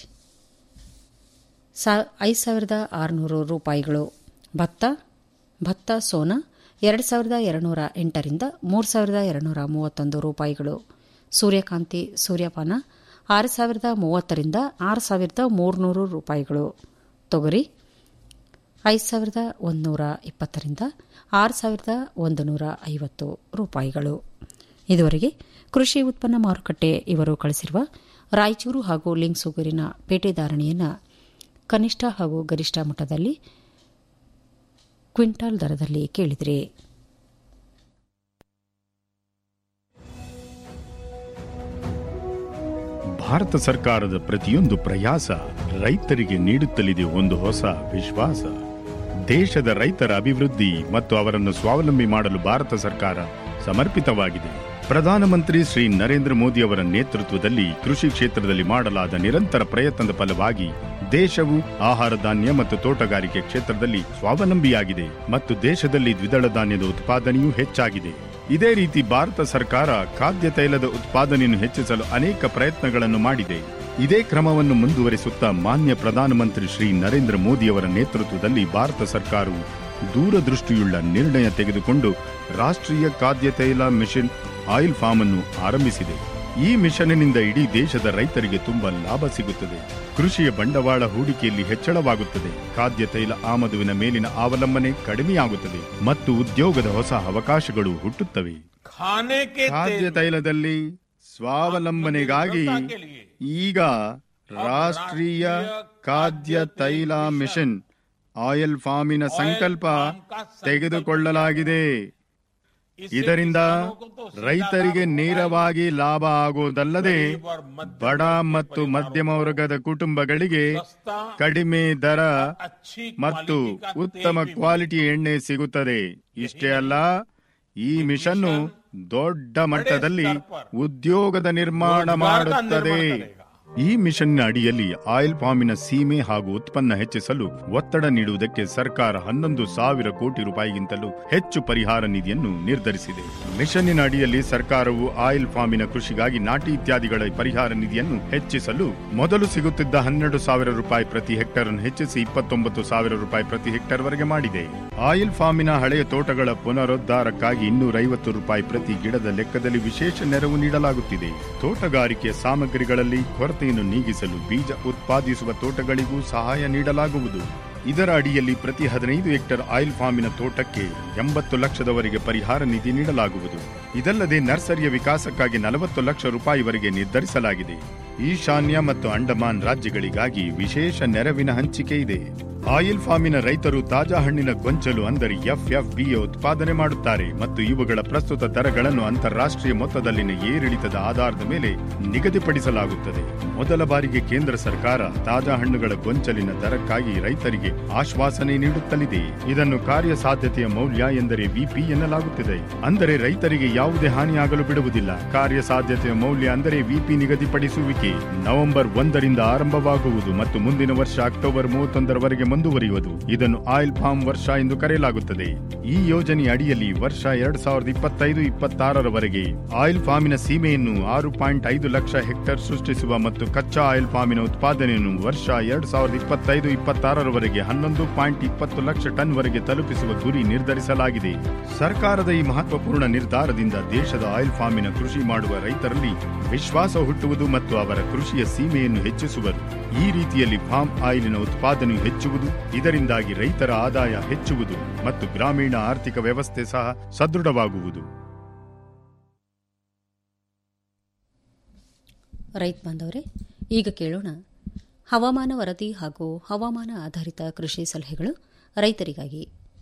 ಐದು ಸಾವಿರದ ಆರುನೂರು ರೂಪಾಯಿಗಳು ಭತ್ತ ಭತ್ತ ಸೋನಾ ಎರಡು ಸಾವಿರದ ಎರಡುನೂರ ಎಂಟರಿಂದ ಮೂರು ಸಾವಿರದ ಎರಡುನೂರ ಮೂವತ್ತೊಂದು ರೂಪಾಯಿಗಳು ಸೂರ್ಯಕಾಂತಿ ಸೂರ್ಯಪಾನ ಆರು ಸಾವಿರದ ಮೂವತ್ತರಿಂದ ಆರು ಸಾವಿರದ ಮೂರುನೂರು ರೂಪಾಯಿಗಳು ತೊಗರಿ ಐದು ಸಾವಿರದ ಒಂದುನೂರ ಇಪ್ಪತ್ತರಿಂದ ಆರು ಸಾವಿರದ ಒಂದು ನೂರ ಐವತ್ತು ರೂಪಾಯಿಗಳು ಇದುವರೆಗೆ ಕೃಷಿ ಉತ್ಪನ್ನ ಮಾರುಕಟ್ಟೆ ಇವರು ಕಳಿಸಿರುವ ರಾಯಚೂರು ಹಾಗೂ ಲಿಂಗ್ಸುಗೂರಿನ ಪೇಟೆ ಧಾರಣೆಯನ್ನು ಕನಿಷ್ಠ ಹಾಗೂ ಗರಿಷ್ಠ ಮಟ್ಟದಲ್ಲಿ ಕ್ವಿಂಟಾಲ್ ದರದಲ್ಲಿ ಕೇಳಿದರೆ ಭಾರತ ಸರ್ಕಾರದ ಪ್ರತಿಯೊಂದು ಪ್ರಯಾಸ ರೈತರಿಗೆ ನೀಡುತ್ತಲಿದೆ ಒಂದು ಹೊಸ ವಿಶ್ವಾಸ ದೇಶದ ರೈತರ ಅಭಿವೃದ್ಧಿ ಮತ್ತು ಅವರನ್ನು ಸ್ವಾವಲಂಬಿ ಮಾಡಲು ಭಾರತ ಸರ್ಕಾರ ಸಮರ್ಪಿತವಾಗಿದೆ ಪ್ರಧಾನಮಂತ್ರಿ ಶ್ರೀ ನರೇಂದ್ರ ಮೋದಿ ಅವರ ನೇತೃತ್ವದಲ್ಲಿ ಕೃಷಿ ಕ್ಷೇತ್ರದಲ್ಲಿ ಮಾಡಲಾದ ನಿರಂತರ ಪ್ರಯತ್ನದ ಫಲವಾಗಿ ದೇಶವು ಆಹಾರ ಧಾನ್ಯ ಮತ್ತು ತೋಟಗಾರಿಕೆ ಕ್ಷೇತ್ರದಲ್ಲಿ ಸ್ವಾವಲಂಬಿಯಾಗಿದೆ ಮತ್ತು ದೇಶದಲ್ಲಿ ದ್ವಿದಳ ಧಾನ್ಯದ ಉತ್ಪಾದನೆಯೂ ಹೆಚ್ಚಾಗಿದೆ ಇದೇ ರೀತಿ ಭಾರತ ಸರ್ಕಾರ ಖಾದ್ಯ ತೈಲದ ಉತ್ಪಾದನೆಯನ್ನು ಹೆಚ್ಚಿಸಲು ಅನೇಕ ಪ್ರಯತ್ನಗಳನ್ನು ಮಾಡಿದೆ ಇದೇ ಕ್ರಮವನ್ನು ಮುಂದುವರಿಸುತ್ತಾ ಮಾನ್ಯ ಪ್ರಧಾನಮಂತ್ರಿ ಶ್ರೀ ನರೇಂದ್ರ ಮೋದಿಯವರ ನೇತೃತ್ವದಲ್ಲಿ ಭಾರತ ಸರ್ಕಾರವು ದೂರದೃಷ್ಟಿಯುಳ್ಳ ನಿರ್ಣಯ ತೆಗೆದುಕೊಂಡು ರಾಷ್ಟ್ರೀಯ ಖಾದ್ಯ ತೈಲ ಮಿಷನ್ ಆಯಿಲ್ ಫಾರ್ಮ್ ಅನ್ನು ಆರಂಭಿಸಿದೆ ಈ ಮಿಷನ್ನಿಂದ ಇಡೀ ದೇಶದ ರೈತರಿಗೆ ತುಂಬಾ ಲಾಭ ಸಿಗುತ್ತದೆ ಕೃಷಿಯ ಬಂಡವಾಳ ಹೂಡಿಕೆಯಲ್ಲಿ ಹೆಚ್ಚಳವಾಗುತ್ತದೆ ಖಾದ್ಯ ತೈಲ ಆಮದುವಿನ ಮೇಲಿನ ಅವಲಂಬನೆ ಕಡಿಮೆಯಾಗುತ್ತದೆ ಮತ್ತು ಉದ್ಯೋಗದ ಹೊಸ ಅವಕಾಶಗಳು ಹುಟ್ಟುತ್ತವೆ खाने के ಖಾದ್ಯ तेल ತೈಲದಲ್ಲಿ ಸ್ವಾವಲಂಬನೆಗಾಗಿ ಈಗ ರಾಷ್ಟ್ರೀಯ ಖಾದ್ಯ ತೈಲ ಮಿಷನ್ ಆಯಿಲ್ ಫಾರ್ಮಿನ ಸಂಕಲ್ಪ ತೆಗೆದುಕೊಳ್ಳಲಾಗಿದೆ ಇದರಿಂದ ರೈತರಿಗೆ ನೇರವಾಗಿ ಲಾಭ ಆಗುವುದಲ್ಲದೆ ಬಡ ಮತ್ತು ಮಧ್ಯಮ ವರ್ಗದ ಕುಟುಂಬಗಳಿಗೆ ಕಡಿಮೆ ದರ ಮತ್ತು ಉತ್ತಮ ಕ್ವಾಲಿಟಿ ಎಣ್ಣೆ ಸಿಗುತ್ತದೆ ಇಷ್ಟೇ ಅಲ್ಲ ಈ ಮಿಷನ್ನು ದೊಡ್ಡ ಮಟ್ಟದಲ್ಲಿ ಉದ್ಯೋಗದ ನಿರ್ಮಾಣ ಮಾಡುತ್ತದೆ ಈ ಮಿಷನ್ನ ಅಡಿಯಲ್ಲಿ ಆಯಿಲ್ ಪಾಮಿನ ಸೀಮೆ ಹಾಗೂ ಉತ್ಪನ್ನ ಹೆಚ್ಚಿಸಲು ಒತ್ತಡ ನೀಡುವುದಕ್ಕೆ ಸರ್ಕಾರ ಹನ್ನೊಂದು ಸಾವಿರ ಕೋಟಿ ರೂಪಾಯಿಗಿಂತಲೂ ಹೆಚ್ಚು ಪರಿಹಾರ ನಿಧಿಯನ್ನು ನಿರ್ಧರಿಸಿದೆ ಮಿಷನ್ನಿನ ಅಡಿಯಲ್ಲಿ ಸರ್ಕಾರವು ಆಯಿಲ್ ಫಾರ್ಮಿನ ಕೃಷಿಗಾಗಿ ನಾಟಿ ಇತ್ಯಾದಿಗಳ ಪರಿಹಾರ ನಿಧಿಯನ್ನು ಹೆಚ್ಚಿಸಲು ಮೊದಲು ಸಿಗುತ್ತಿದ್ದ ಹನ್ನೆರಡು ಸಾವಿರ ರೂಪಾಯಿ ಪ್ರತಿ ಹೆಕ್ಟರ್ ಅನ್ನು ಹೆಚ್ಚಿಸಿ ಇಪ್ಪತ್ತೊಂಬತ್ತು ಸಾವಿರ ರೂಪಾಯಿ ಪ್ರತಿ ಹೆಕ್ಟರ್ ವರೆಗೆ ಮಾಡಿದೆ ಆಯಿಲ್ ಫಾರ್ಮಿನ ಹಳೆಯ ತೋಟಗಳ ಪುನರುದ್ಧಾರಕ್ಕಾಗಿ ಇನ್ನೂರೈವತ್ತು ರೂಪಾಯಿ ಪ್ರತಿ ಗಿಡದ ಲೆಕ್ಕದಲ್ಲಿ ವಿಶೇಷ ನೆರವು ನೀಡಲಾಗುತ್ತಿದೆ ತೋಟಗಾರಿಕೆ ಸಾಮಗ್ರಿಗಳಲ್ಲಿ ಕೊರತೆಯನ್ನು ನೀಗಿಸಲು ಬೀಜ ಉತ್ಪಾದಿಸುವ ತೋಟಗಳಿಗೂ ಸಹಾಯ ನೀಡಲಾಗುವುದು ಇದರ ಅಡಿಯಲ್ಲಿ ಪ್ರತಿ ಹದಿನೈದು ಹೆಕ್ಟರ್ ಆಯಿಲ್ ಫಾರ್ಮಿನ ತೋಟಕ್ಕೆ ಎಂಬತ್ತು ಲಕ್ಷದವರೆಗೆ ಪರಿಹಾರ ನಿಧಿ ನೀಡಲಾಗುವುದು ಇದಲ್ಲದೆ ನರ್ಸರಿಯ ವಿಕಾಸಕ್ಕಾಗಿ ನಲವತ್ತು ಲಕ್ಷ ರೂಪಾಯಿವರೆಗೆ ನಿರ್ಧರಿಸಲಾಗಿದೆ ಈಶಾನ್ಯ ಮತ್ತು ಅಂಡಮಾನ್ ರಾಜ್ಯಗಳಿಗಾಗಿ ವಿಶೇಷ ನೆರವಿನ ಹಂಚಿಕೆ ಇದೆ ಆಯಿಲ್ ಫಾರ್ಮಿನ ರೈತರು ತಾಜಾ ಹಣ್ಣಿನ ಗೊಂಚಲು ಅಂದರೆ ಎಫ್ಎಫ್ಬಿಯ ಉತ್ಪಾದನೆ ಮಾಡುತ್ತಾರೆ ಮತ್ತು ಇವುಗಳ ಪ್ರಸ್ತುತ ದರಗಳನ್ನು ಅಂತಾರಾಷ್ಟ್ರೀಯ ಮೊತ್ತದಲ್ಲಿನ ಏರಿಳಿತದ ಆಧಾರದ ಮೇಲೆ ನಿಗದಿಪಡಿಸಲಾಗುತ್ತದೆ ಮೊದಲ ಬಾರಿಗೆ ಕೇಂದ್ರ ಸರ್ಕಾರ ತಾಜಾ ಹಣ್ಣುಗಳ ಗೊಂಚಲಿನ ದರಕ್ಕಾಗಿ ರೈತರಿಗೆ ಆಶ್ವಾಸನೆ ನೀಡುತ್ತಲಿದೆ ಇದನ್ನು ಕಾರ್ಯಸಾಧ್ಯತೆಯ ಮೌಲ್ಯ ಎಂದರೆ ವಿಪಿ ಎನ್ನಲಾಗುತ್ತಿದೆ ಅಂದರೆ ರೈತರಿಗೆ ಯಾವುದೇ ಹಾನಿಯಾಗಲು ಬಿಡುವುದಿಲ್ಲ ಕಾರ್ಯಸಾಧ್ಯತೆಯ ಮೌಲ್ಯ ಅಂದರೆ ವಿಪಿ ನಿಗದಿಪಡಿಸುವಿಕೆ ನವೆಂಬರ್ ಒಂದರಿಂದ ಆರಂಭವಾಗುವುದು ಮತ್ತು ಮುಂದಿನ ವರ್ಷ ಅಕ್ಟೋಬರ್ ಮೂವತ್ತೊಂದರವರೆಗೆ ಮುಂದುವರಿಯುವುದು ಇದನ್ನು ಆಯಿಲ್ ಫಾರ್ಮ್ ವರ್ಷ ಎಂದು ಕರೆಯಲಾಗುತ್ತದೆ ಈ ಯೋಜನೆಯ ಅಡಿಯಲ್ಲಿ ವರ್ಷ ಎರಡ್ ಸಾವಿರದ ಇಪ್ಪತ್ತೈದು ಇಪ್ಪತ್ತಾರರವರೆಗೆ ಆಯಿಲ್ ಫಾರ್ಮಿನ ಸೀಮೆಯನ್ನು ಆರು ಪಾಯಿಂಟ್ ಐದು ಲಕ್ಷ ಹೆಕ್ಟೇರ್ ಸೃಷ್ಟಿಸುವ ಮತ್ತು ಕಚ್ಚಾ ಆಯಿಲ್ ಫಾರ್ಮಿನ ಉತ್ಪಾದನೆಯನ್ನು ವರ್ಷ ಎರಡ್ ಸಾವಿರದ ಇಪ್ಪತ್ತೈದು ಇಪ್ಪತ್ತಾರರವರೆಗೆ ಹನ್ನೊಂದು ಪಾಯಿಂಟ್ ಇಪ್ಪತ್ತು ಲಕ್ಷ ಟನ್ ವರೆಗೆ ತಲುಪಿಸುವ ಗುರಿ ನಿರ್ಧರಿಸಲಾಗಿದೆ ಸರ್ಕಾರದ ಈ ಮಹತ್ವಪೂರ್ಣ ನಿರ್ಧಾರದಿಂದ ದೇಶದ ಆಯಿಲ್ ಫಾರ್ಮಿನ ಕೃಷಿ ಮಾಡುವ ರೈತರಲ್ಲಿ ವಿಶ್ವಾಸ ಹುಟ್ಟುವುದು ಮತ್ತು ಅವರ ಕೃಷಿಯ ಸೀಮೆಯನ್ನು ಹೆಚ್ಚಿಸುವರು ಈ ರೀತಿಯಲ್ಲಿ ಫಾರ್ಮ್ ಆಯಿಲಿನ ಉತ್ಪಾದನೆಯು ಹೆಚ್ಚುವುದು ಇದರಿಂದಾಗಿ ರೈತರ ಆದಾಯ ಹೆಚ್ಚುವುದು ಮತ್ತು ಗ್ರಾಮೀಣ ಆರ್ಥಿಕ ವ್ಯವಸ್ಥೆ ಸಹ ಸದೃಢವಾಗುವುದು ರೈತ ಬಾಂಧವರೇ ಈಗ ಕೇಳೋಣ ಹವಾಮಾನ ವರದಿ ಹಾಗೂ ಹವಾಮಾನ ಆಧಾರಿತ ಕೃಷಿ ಸಲಹೆಗಳು ರೈತರಿಗಾಗಿ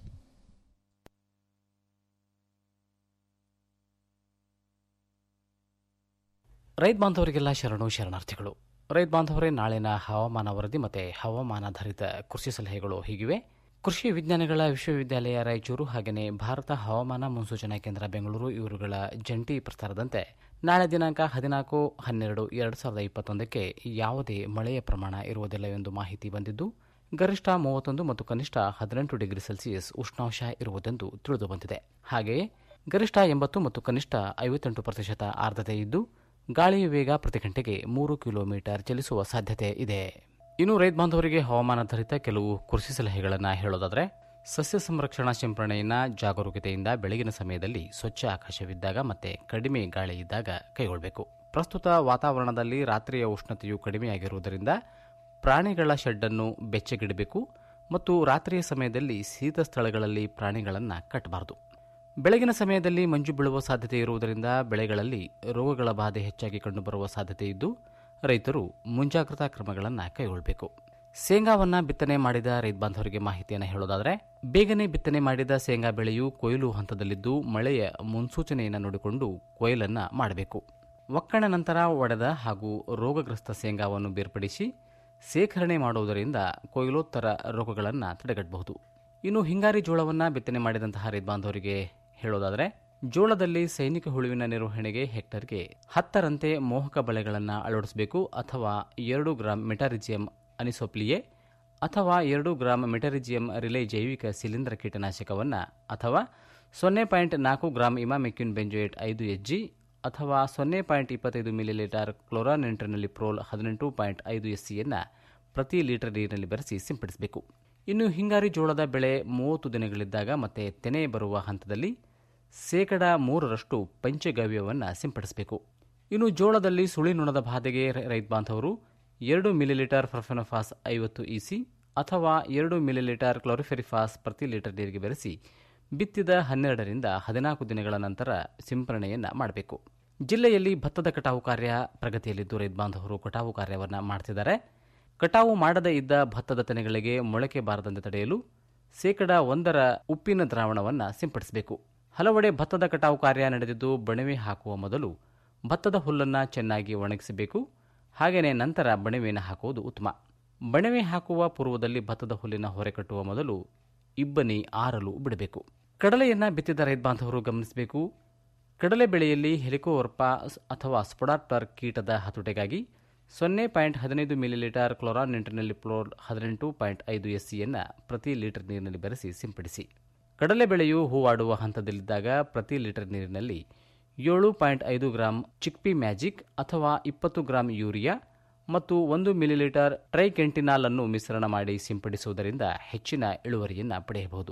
ರೈತ ಬಾಂಧವರಿಗೆಲ್ಲ ಶರಣು ಶರಣಾರ್ಥಿಗಳು ರೈತ ಬಾಂಧವರೇ ನಾಳಿನ ಹವಾಮಾನ ವರದಿ ಮತ್ತು ಹವಾಮಾನಾಧಾರಿತ ಕೃಷಿ ಸಲಹೆಗಳು ಹೀಗಿವೆ ಕೃಷಿ ವಿಜ್ಞಾನಗಳ ವಿಶ್ವವಿದ್ಯಾಲಯ ರಾಯಚೂರು ಹಾಗೆಯೇ ಭಾರತ ಹವಾಮಾನ ಮುನ್ಸೂಚನಾ ಕೇಂದ್ರ ಬೆಂಗಳೂರು ಇವರುಗಳ ಜಂಟಿ ಪ್ರಸಾರದಂತೆ ನಾಳೆ ದಿನಾಂಕ ಹದಿನಾಲ್ಕು ಹನ್ನೆರಡು ಎರಡು ಸಾವಿರದ ಇಪ್ಪತ್ತೊಂದಕ್ಕೆ ಯಾವುದೇ ಮಳೆಯ ಪ್ರಮಾಣ ಇರುವುದಿಲ್ಲವೆಂದು ಮಾಹಿತಿ ಬಂದಿದ್ದು ಗರಿಷ್ಠ ಮೂವತ್ತೊಂದು ಮತ್ತು ಕನಿಷ್ಠ ಹದಿನೆಂಟು ಡಿಗ್ರಿ ಸೆಲ್ಸಿಯಸ್ ಉಷ್ಣಾಂಶ ಇರುವುದೆಂದು ತಿಳಿದುಬಂದಿದೆ ಹಾಗೆಯೇ ಗರಿಷ್ಠ ಎಂಬತ್ತು ಮತ್ತು ಕನಿಷ್ಠ ಐವತ್ತೆಂಟು ಪ್ರತಿಶತ ಆರ್ದ್ರತೆ ಇದ್ದು ಗಾಳಿಯ ವೇಗ ಪ್ರತಿ ಗಂಟೆಗೆ ಮೂರು ಕಿಲೋಮೀಟರ್ ಚಲಿಸುವ ಸಾಧ್ಯತೆ ಇದೆ ಇನ್ನು ರೈತ ಬಾಂಧವರಿಗೆ ಹವಾಮಾನಾಧಾರಿತ ಕೆಲವು ಕೃಷಿ ಸಲಹೆಗಳನ್ನು ಹೇಳೋದಾದರೆ ಸಸ್ಯ ಸಂರಕ್ಷಣಾ ಸಿಂಪರಣೆಯನ್ನು ಜಾಗರೂಕತೆಯಿಂದ ಬೆಳಗಿನ ಸಮಯದಲ್ಲಿ ಸ್ವಚ್ಛ ಆಕಾಶವಿದ್ದಾಗ ಮತ್ತೆ ಕಡಿಮೆ ಗಾಳಿ ಇದ್ದಾಗ ಕೈಗೊಳ್ಳಬೇಕು ಪ್ರಸ್ತುತ ವಾತಾವರಣದಲ್ಲಿ ರಾತ್ರಿಯ ಉಷ್ಣತೆಯು ಕಡಿಮೆಯಾಗಿರುವುದರಿಂದ ಪ್ರಾಣಿಗಳ ಶೆಡ್ಡನ್ನು ಬೆಚ್ಚಗಿಡಬೇಕು ಮತ್ತು ರಾತ್ರಿಯ ಸಮಯದಲ್ಲಿ ಶೀತ ಸ್ಥಳಗಳಲ್ಲಿ ಪ್ರಾಣಿಗಳನ್ನು ಕಟ್ಟಬಾರದು ಬೆಳಗಿನ ಸಮಯದಲ್ಲಿ ಮಂಜು ಬೀಳುವ ಸಾಧ್ಯತೆ ಇರುವುದರಿಂದ ಬೆಳೆಗಳಲ್ಲಿ ರೋಗಗಳ ಬಾಧೆ ಹೆಚ್ಚಾಗಿ ಕಂಡುಬರುವ ಸಾಧ್ಯತೆ ಇದ್ದು ರೈತರು ಮುಂಜಾಗ್ರತಾ ಕ್ರಮಗಳನ್ನು ಕೈಗೊಳ್ಳಬೇಕು ಶೇಂಗಾವನ್ನ ಬಿತ್ತನೆ ಮಾಡಿದ ರೈತ ಬಾಂಧವರಿಗೆ ಮಾಹಿತಿಯನ್ನು ಹೇಳೋದಾದರೆ ಬೇಗನೆ ಬಿತ್ತನೆ ಮಾಡಿದ ಶೇಂಗಾ ಬೆಳೆಯು ಕೊಯ್ಲು ಹಂತದಲ್ಲಿದ್ದು ಮಳೆಯ ಮುನ್ಸೂಚನೆಯನ್ನು ನೋಡಿಕೊಂಡು ಕೊಯ್ಲನ್ನು ಮಾಡಬೇಕು ಒಕ್ಕಣ ನಂತರ ಒಡೆದ ಹಾಗೂ ರೋಗಗ್ರಸ್ತ ಶೇಂಗಾವನ್ನು ಬೇರ್ಪಡಿಸಿ ಶೇಖರಣೆ ಮಾಡುವುದರಿಂದ ಕೊಯ್ಲೋತ್ತರ ರೋಗಗಳನ್ನು ತಡೆಗಟ್ಟಬಹುದು ಇನ್ನು ಹಿಂಗಾರಿ ಜೋಳವನ್ನು ಬಿತ್ತನೆ ಮಾಡಿದಂತಹ ರೈತ ಬಾಂಧವರಿಗೆ ಹೇಳೋದಾದರೆ ಜೋಳದಲ್ಲಿ ಸೈನಿಕ ಹುಳುವಿನ ನಿರ್ವಹಣೆಗೆ ಹೆಕ್ಟರ್ಗೆ ಹತ್ತರಂತೆ ಮೋಹಕ ಬಳೆಗಳನ್ನು ಅಳವಡಿಸಬೇಕು ಅಥವಾ ಎರಡು ಗ್ರಾಂ ಮೆಟಾರಿಜಿಯಂ ಅನಿಸೋಪ್ಲಿಯೆ ಅಥವಾ ಎರಡು ಗ್ರಾಂ ಮೆಟರಿಜಿಯಂ ರಿಲೇ ಜೈವಿಕ ಶಿಲೀಂಧ್ರ ಕೀಟನಾಶಕವನ್ನು ಅಥವಾ ಸೊನ್ನೆ ಪಾಯಿಂಟ್ ನಾಲ್ಕು ಗ್ರಾಂ ಇಮಾಮೆಕ್ಯೂನ್ ಬೆಂಜೋಯೇಟ್ ಐದು ಎಚ್ ಜಿ ಅಥವಾ ಸೊನ್ನೆ ಪಾಯಿಂಟ್ ಇಪ್ಪತ್ತೈದು ಮಿಲಿಲೀಟರ್ ಕ್ಲೋರಾನೆಂಟ್ರಿನಲ್ಲಿ ಪ್ರೋಲ್ ಹದಿನೆಂಟು ಪಾಯಿಂಟ್ ಐದು ಎಸ್ ಸಿಯನ್ನು ಪ್ರತಿ ಲೀಟರ್ ನೀರಿನಲ್ಲಿ ಬೆರೆಸಿ ಸಿಂಪಡಿಸಬೇಕು ಇನ್ನು ಹಿಂಗಾರಿ ಜೋಳದ ಬೆಳೆ ಮೂವತ್ತು ದಿನಗಳಿದ್ದಾಗ ಮತ್ತೆ ತೆನೆ ಬರುವ ಹಂತದಲ್ಲಿ ಶೇಕಡ ಮೂರರಷ್ಟು ಪಂಚಗವ್ಯವನ್ನು ಸಿಂಪಡಿಸಬೇಕು ಇನ್ನು ಜೋಳದಲ್ಲಿ ಸುಳಿನುಣದ ಬಾಧೆಗೆ ರೈತ ಬಾಂಧವರು ಎರಡು ಮಿಲಿಲೀಟರ್ ಫರ್ಫೆನೋಫಾಸ್ ಐವತ್ತು ಇಸಿ ಅಥವಾ ಎರಡು ಮಿಲಿಲೀಟರ್ ಕ್ಲೋರಿಫೆರಿಫಾಸ್ ಪ್ರತಿ ಲೀಟರ್ ನೀರಿಗೆ ಬೆರೆಸಿ ಬಿತ್ತಿದ ಹನ್ನೆರಡರಿಂದ ಹದಿನಾಲ್ಕು ದಿನಗಳ ನಂತರ ಸಿಂಪರಣೆಯನ್ನು ಮಾಡಬೇಕು ಜಿಲ್ಲೆಯಲ್ಲಿ ಭತ್ತದ ಕಟಾವು ಕಾರ್ಯ ಪ್ರಗತಿಯಲ್ಲಿದ್ದು ರೈತ ಬಾಂಧವರು ಕಟಾವು ಕಾರ್ಯವನ್ನು ಮಾಡ್ತಿದ್ದಾರೆ ಕಟಾವು ಮಾಡದೇ ಇದ್ದ ಭತ್ತದ ತೆನೆಗಳಿಗೆ ಮೊಳಕೆ ಬಾರದಂತೆ ತಡೆಯಲು ಶೇಕಡ ಒಂದರ ಉಪ್ಪಿನ ದ್ರಾವಣವನ್ನು ಸಿಂಪಡಿಸಬೇಕು ಹಲವೆಡೆ ಭತ್ತದ ಕಟಾವು ಕಾರ್ಯ ನಡೆದಿದ್ದು ಬಣವೆ ಹಾಕುವ ಮೊದಲು ಭತ್ತದ ಹುಲ್ಲನ್ನು ಚೆನ್ನಾಗಿ ಒಣಗಿಸಬೇಕು ಹಾಗೆಯೇ ನಂತರ ಬಣವೆಯನ್ನು ಹಾಕುವುದು ಉತ್ತಮ ಬಣವೆ ಹಾಕುವ ಪೂರ್ವದಲ್ಲಿ ಭತ್ತದ ಹುಲ್ಲಿನ ಹೊರೆ ಕಟ್ಟುವ ಮೊದಲು ಇಬ್ಬನಿ ಆರಲು ಬಿಡಬೇಕು ಕಡಲೆಯನ್ನು ಬಿತ್ತಿದ ರೈತ ಬಾಂಧವರು ಗಮನಿಸಬೇಕು ಕಡಲೆ ಬೆಳೆಯಲ್ಲಿ ಹೆಲಿಕೋವರ್ಪ ಅಥವಾ ಸ್ಪೊಡಾಪ್ಟರ್ ಕೀಟದ ಹತೋಟೆಗಾಗಿ ಸೊನ್ನೆ ಪಾಯಿಂಟ್ ಹದಿನೈದು ಮಿಲಿಲೀಟರ್ ಕ್ಲೋರಾನ್ ನಿಂಟ್ರಿನಲ್ಲಿ ಪ್ಲೋರ್ ಹದಿನೆಂಟು ಪಾಯಿಂಟ್ ಐದು ಎಸ್ ಸಿಯನ್ನು ಪ್ರತಿ ಲೀಟರ್ ನೀರಿನಲ್ಲಿ ಬೆರೆಸಿ ಸಿಂಪಡಿಸಿ ಕಡಲೆ ಬೆಳೆಯು ಹೂವಾಡುವ ಹಂತದಲ್ಲಿದ್ದಾಗ ಪ್ರತಿ ಲೀಟರ್ ನೀರಿನಲ್ಲಿ ಏಳು ಪಾಯಿಂಟ್ ಐದು ಗ್ರಾಂ ಚಿಕ್ಪಿ ಮ್ಯಾಜಿಕ್ ಅಥವಾ ಇಪ್ಪತ್ತು ಗ್ರಾಂ ಯೂರಿಯಾ ಮತ್ತು ಒಂದು ಮಿಲಿಲೀಟರ್ ಟ್ರೈಕೆಂಟಿನಾಲ್ ಅನ್ನು ಮಿಶ್ರಣ ಮಾಡಿ ಸಿಂಪಡಿಸುವುದರಿಂದ ಹೆಚ್ಚಿನ ಇಳುವರಿಯನ್ನು ಪಡೆಯಬಹುದು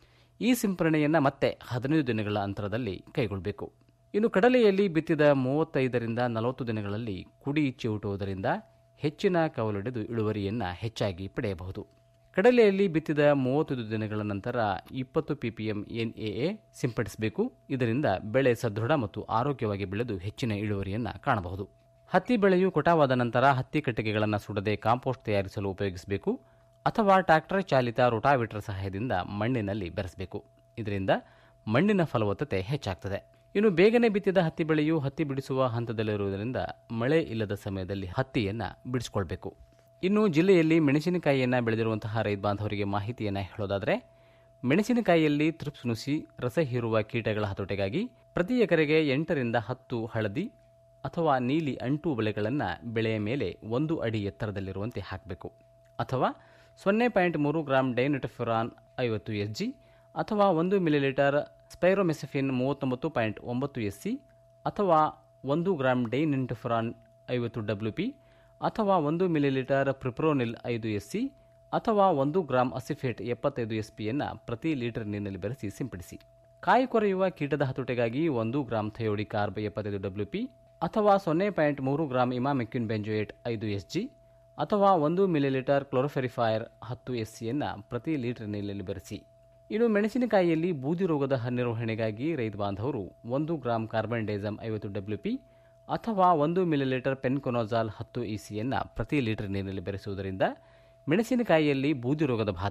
ಈ ಸಿಂಪರಣೆಯನ್ನು ಮತ್ತೆ ಹದಿನೈದು ದಿನಗಳ ಅಂತರದಲ್ಲಿ ಕೈಗೊಳ್ಳಬೇಕು ಇನ್ನು ಕಡಲೆಯಲ್ಲಿ ಬಿತ್ತಿದ ಮೂವತ್ತೈದರಿಂದ ನಲವತ್ತು ದಿನಗಳಲ್ಲಿ ಕುಡಿ ಚಿವುಟುವುದರಿಂದ ಹೆಚ್ಚಿನ ಕವಲೊಡೆದು ಇಳುವರಿಯನ್ನು ಹೆಚ್ಚಾಗಿ ಪಡೆಯಬಹುದು ಕಡಲೆಯಲ್ಲಿ ಬಿತ್ತಿದ ಮೂವತ್ತೈದು ದಿನಗಳ ನಂತರ ಇಪ್ಪತ್ತು ಪಿಪಿಎಂ ಎನ್ಎಎ ಸಿಂಪಡಿಸಬೇಕು ಇದರಿಂದ ಬೆಳೆ ಸದೃಢ ಮತ್ತು ಆರೋಗ್ಯವಾಗಿ ಬೆಳೆದು ಹೆಚ್ಚಿನ ಇಳುವರಿಯನ್ನು ಕಾಣಬಹುದು ಹತ್ತಿ ಬೆಳೆಯು ಕೊಟಾವಾದ ನಂತರ ಹತ್ತಿ ಕಟ್ಟಿಗೆಗಳನ್ನು ಸುಡದೆ ಕಾಂಪೋಸ್ಟ್ ತಯಾರಿಸಲು ಉಪಯೋಗಿಸಬೇಕು ಅಥವಾ ಟ್ರ್ಯಾಕ್ಟರ್ ಚಾಲಿತ ರೋಟಾವೇಟರ್ ಸಹಾಯದಿಂದ ಮಣ್ಣಿನಲ್ಲಿ ಬೆರೆಸಬೇಕು ಇದರಿಂದ ಮಣ್ಣಿನ ಫಲವತ್ತತೆ ಹೆಚ್ಚಾಗ್ತದೆ ಇನ್ನು ಬೇಗನೆ ಬಿತ್ತಿದ ಹತ್ತಿ ಬೆಳೆಯು ಹತ್ತಿ ಬಿಡಿಸುವ ಹಂತದಲ್ಲಿರುವುದರಿಂದ ಮಳೆ ಇಲ್ಲದ ಸಮಯದಲ್ಲಿ ಹತ್ತಿಯನ್ನು ಬಿಡಿಸಿಕೊಳ್ಬೇಕು ಇನ್ನು ಜಿಲ್ಲೆಯಲ್ಲಿ ಮೆಣಸಿನಕಾಯಿಯನ್ನು ಬೆಳೆದಿರುವಂತಹ ರೈತ ಬಾಂಧವರಿಗೆ ಮಾಹಿತಿಯನ್ನು ಹೇಳೋದಾದರೆ ಮೆಣಸಿನಕಾಯಿಯಲ್ಲಿ ತ್ರಿಪ್ಸ್ ನುಸಿ ರಸ ಹೀರುವ ಕೀಟಗಳ ಹತೋಟಿಗಾಗಿ ಪ್ರತಿ ಎಕರೆಗೆ ಎಂಟರಿಂದ ಹತ್ತು ಹಳದಿ ಅಥವಾ ನೀಲಿ ಅಂಟು ಬೆಳೆಗಳನ್ನು ಬೆಳೆಯ ಮೇಲೆ ಒಂದು ಅಡಿ ಎತ್ತರದಲ್ಲಿರುವಂತೆ ಹಾಕಬೇಕು ಅಥವಾ ಸೊನ್ನೆ ಪಾಯಿಂಟ್ ಮೂರು ಗ್ರಾಂ ಡೈನಿಟಫಿರಾನ್ ಐವತ್ತು ಎಸ್ ಜಿ ಅಥವಾ ಒಂದು ಮಿಲಿಲೀಟರ್ ಸ್ಪೈರೋಮೆಸಫಿನ್ ಮೂವತ್ತೊಂಬತ್ತು ಪಾಯಿಂಟ್ ಒಂಬತ್ತು ಎಸ್ ಸಿ ಅಥವಾ ಒಂದು ಗ್ರಾಂ ಡೈನಿಂಟಫಿರಾನ್ ಐವತ್ತು ಡಬ್ಲ್ಯೂ ಪಿ ಅಥವಾ ಒಂದು ಮಿಲಿಲೀಟರ್ ಪ್ರಿಪ್ರೋನಿಲ್ ಐದು ಎಸ್ ಸಿ ಅಥವಾ ಒಂದು ಗ್ರಾಂ ಅಸಿಫೇಟ್ ಎಪ್ಪತ್ತೈದು ಎಸ್ ಪಿಯನ್ನು ಪ್ರತಿ ಲೀಟರ್ ನೀರಿನಲ್ಲಿ ಬೆರೆಸಿ ಸಿಂಪಡಿಸಿ ಕಾಯಿ ಕೊರೆಯುವ ಕೀಟದ ಹತೋಟಿಗಾಗಿ ಒಂದು ಗ್ರಾಂ ಥಯೋಡಿ ಕಾರ್ಬ್ ಎಪ್ಪತ್ತೈದು ಡಬ್ಲ್ಯೂ ಪಿ ಅಥವಾ ಸೊನ್ನೆ ಪಾಯಿಂಟ್ ಮೂರು ಗ್ರಾಂ ಇಮಾಮೆಕ್ಯೂನ್ ಬೆಂಜೋಯೇಟ್ ಐದು ಎಸ್ ಜಿ ಅಥವಾ ಒಂದು ಮಿಲಿಲೀಟರ್ ಕ್ಲೋರೋಫೆರಿಫೈರ್ ಹತ್ತು ಎಸ್ ಸಿಯನ್ನು ಪ್ರತಿ ಲೀಟರ್ ನೀರಿನಲ್ಲಿ ಬೆರೆಸಿ ಇನ್ನು ಮೆಣಸಿನಕಾಯಿಯಲ್ಲಿ ಬೂದಿ ರೋಗದ ನಿರ್ವಹಣೆಗಾಗಿ ರೈತ ಬಾಂಧವರು ಒಂದು ಗ್ರಾಂ ಕಾರ್ಬನ್ ಡೈಸಮ್ ಐವತ್ತು ಡಬ್ಲ್ಯೂ ಪಿ ಅಥವಾ ಒಂದು ಮಿಲಿಲೀಟರ್ ಪೆನ್ಕೊನೋಜಾಲ್ ಹತ್ತು ಇಸಿಯನ್ನು ಪ್ರತಿ ಲೀಟರ್ ನೀರಿನಲ್ಲಿ ಬೆರೆಸುವುದರಿಂದ ಮೆಣಸಿನಕಾಯಿಯಲ್ಲಿ ಬೂದಿ ರೋಗದ ಬಾಧೆ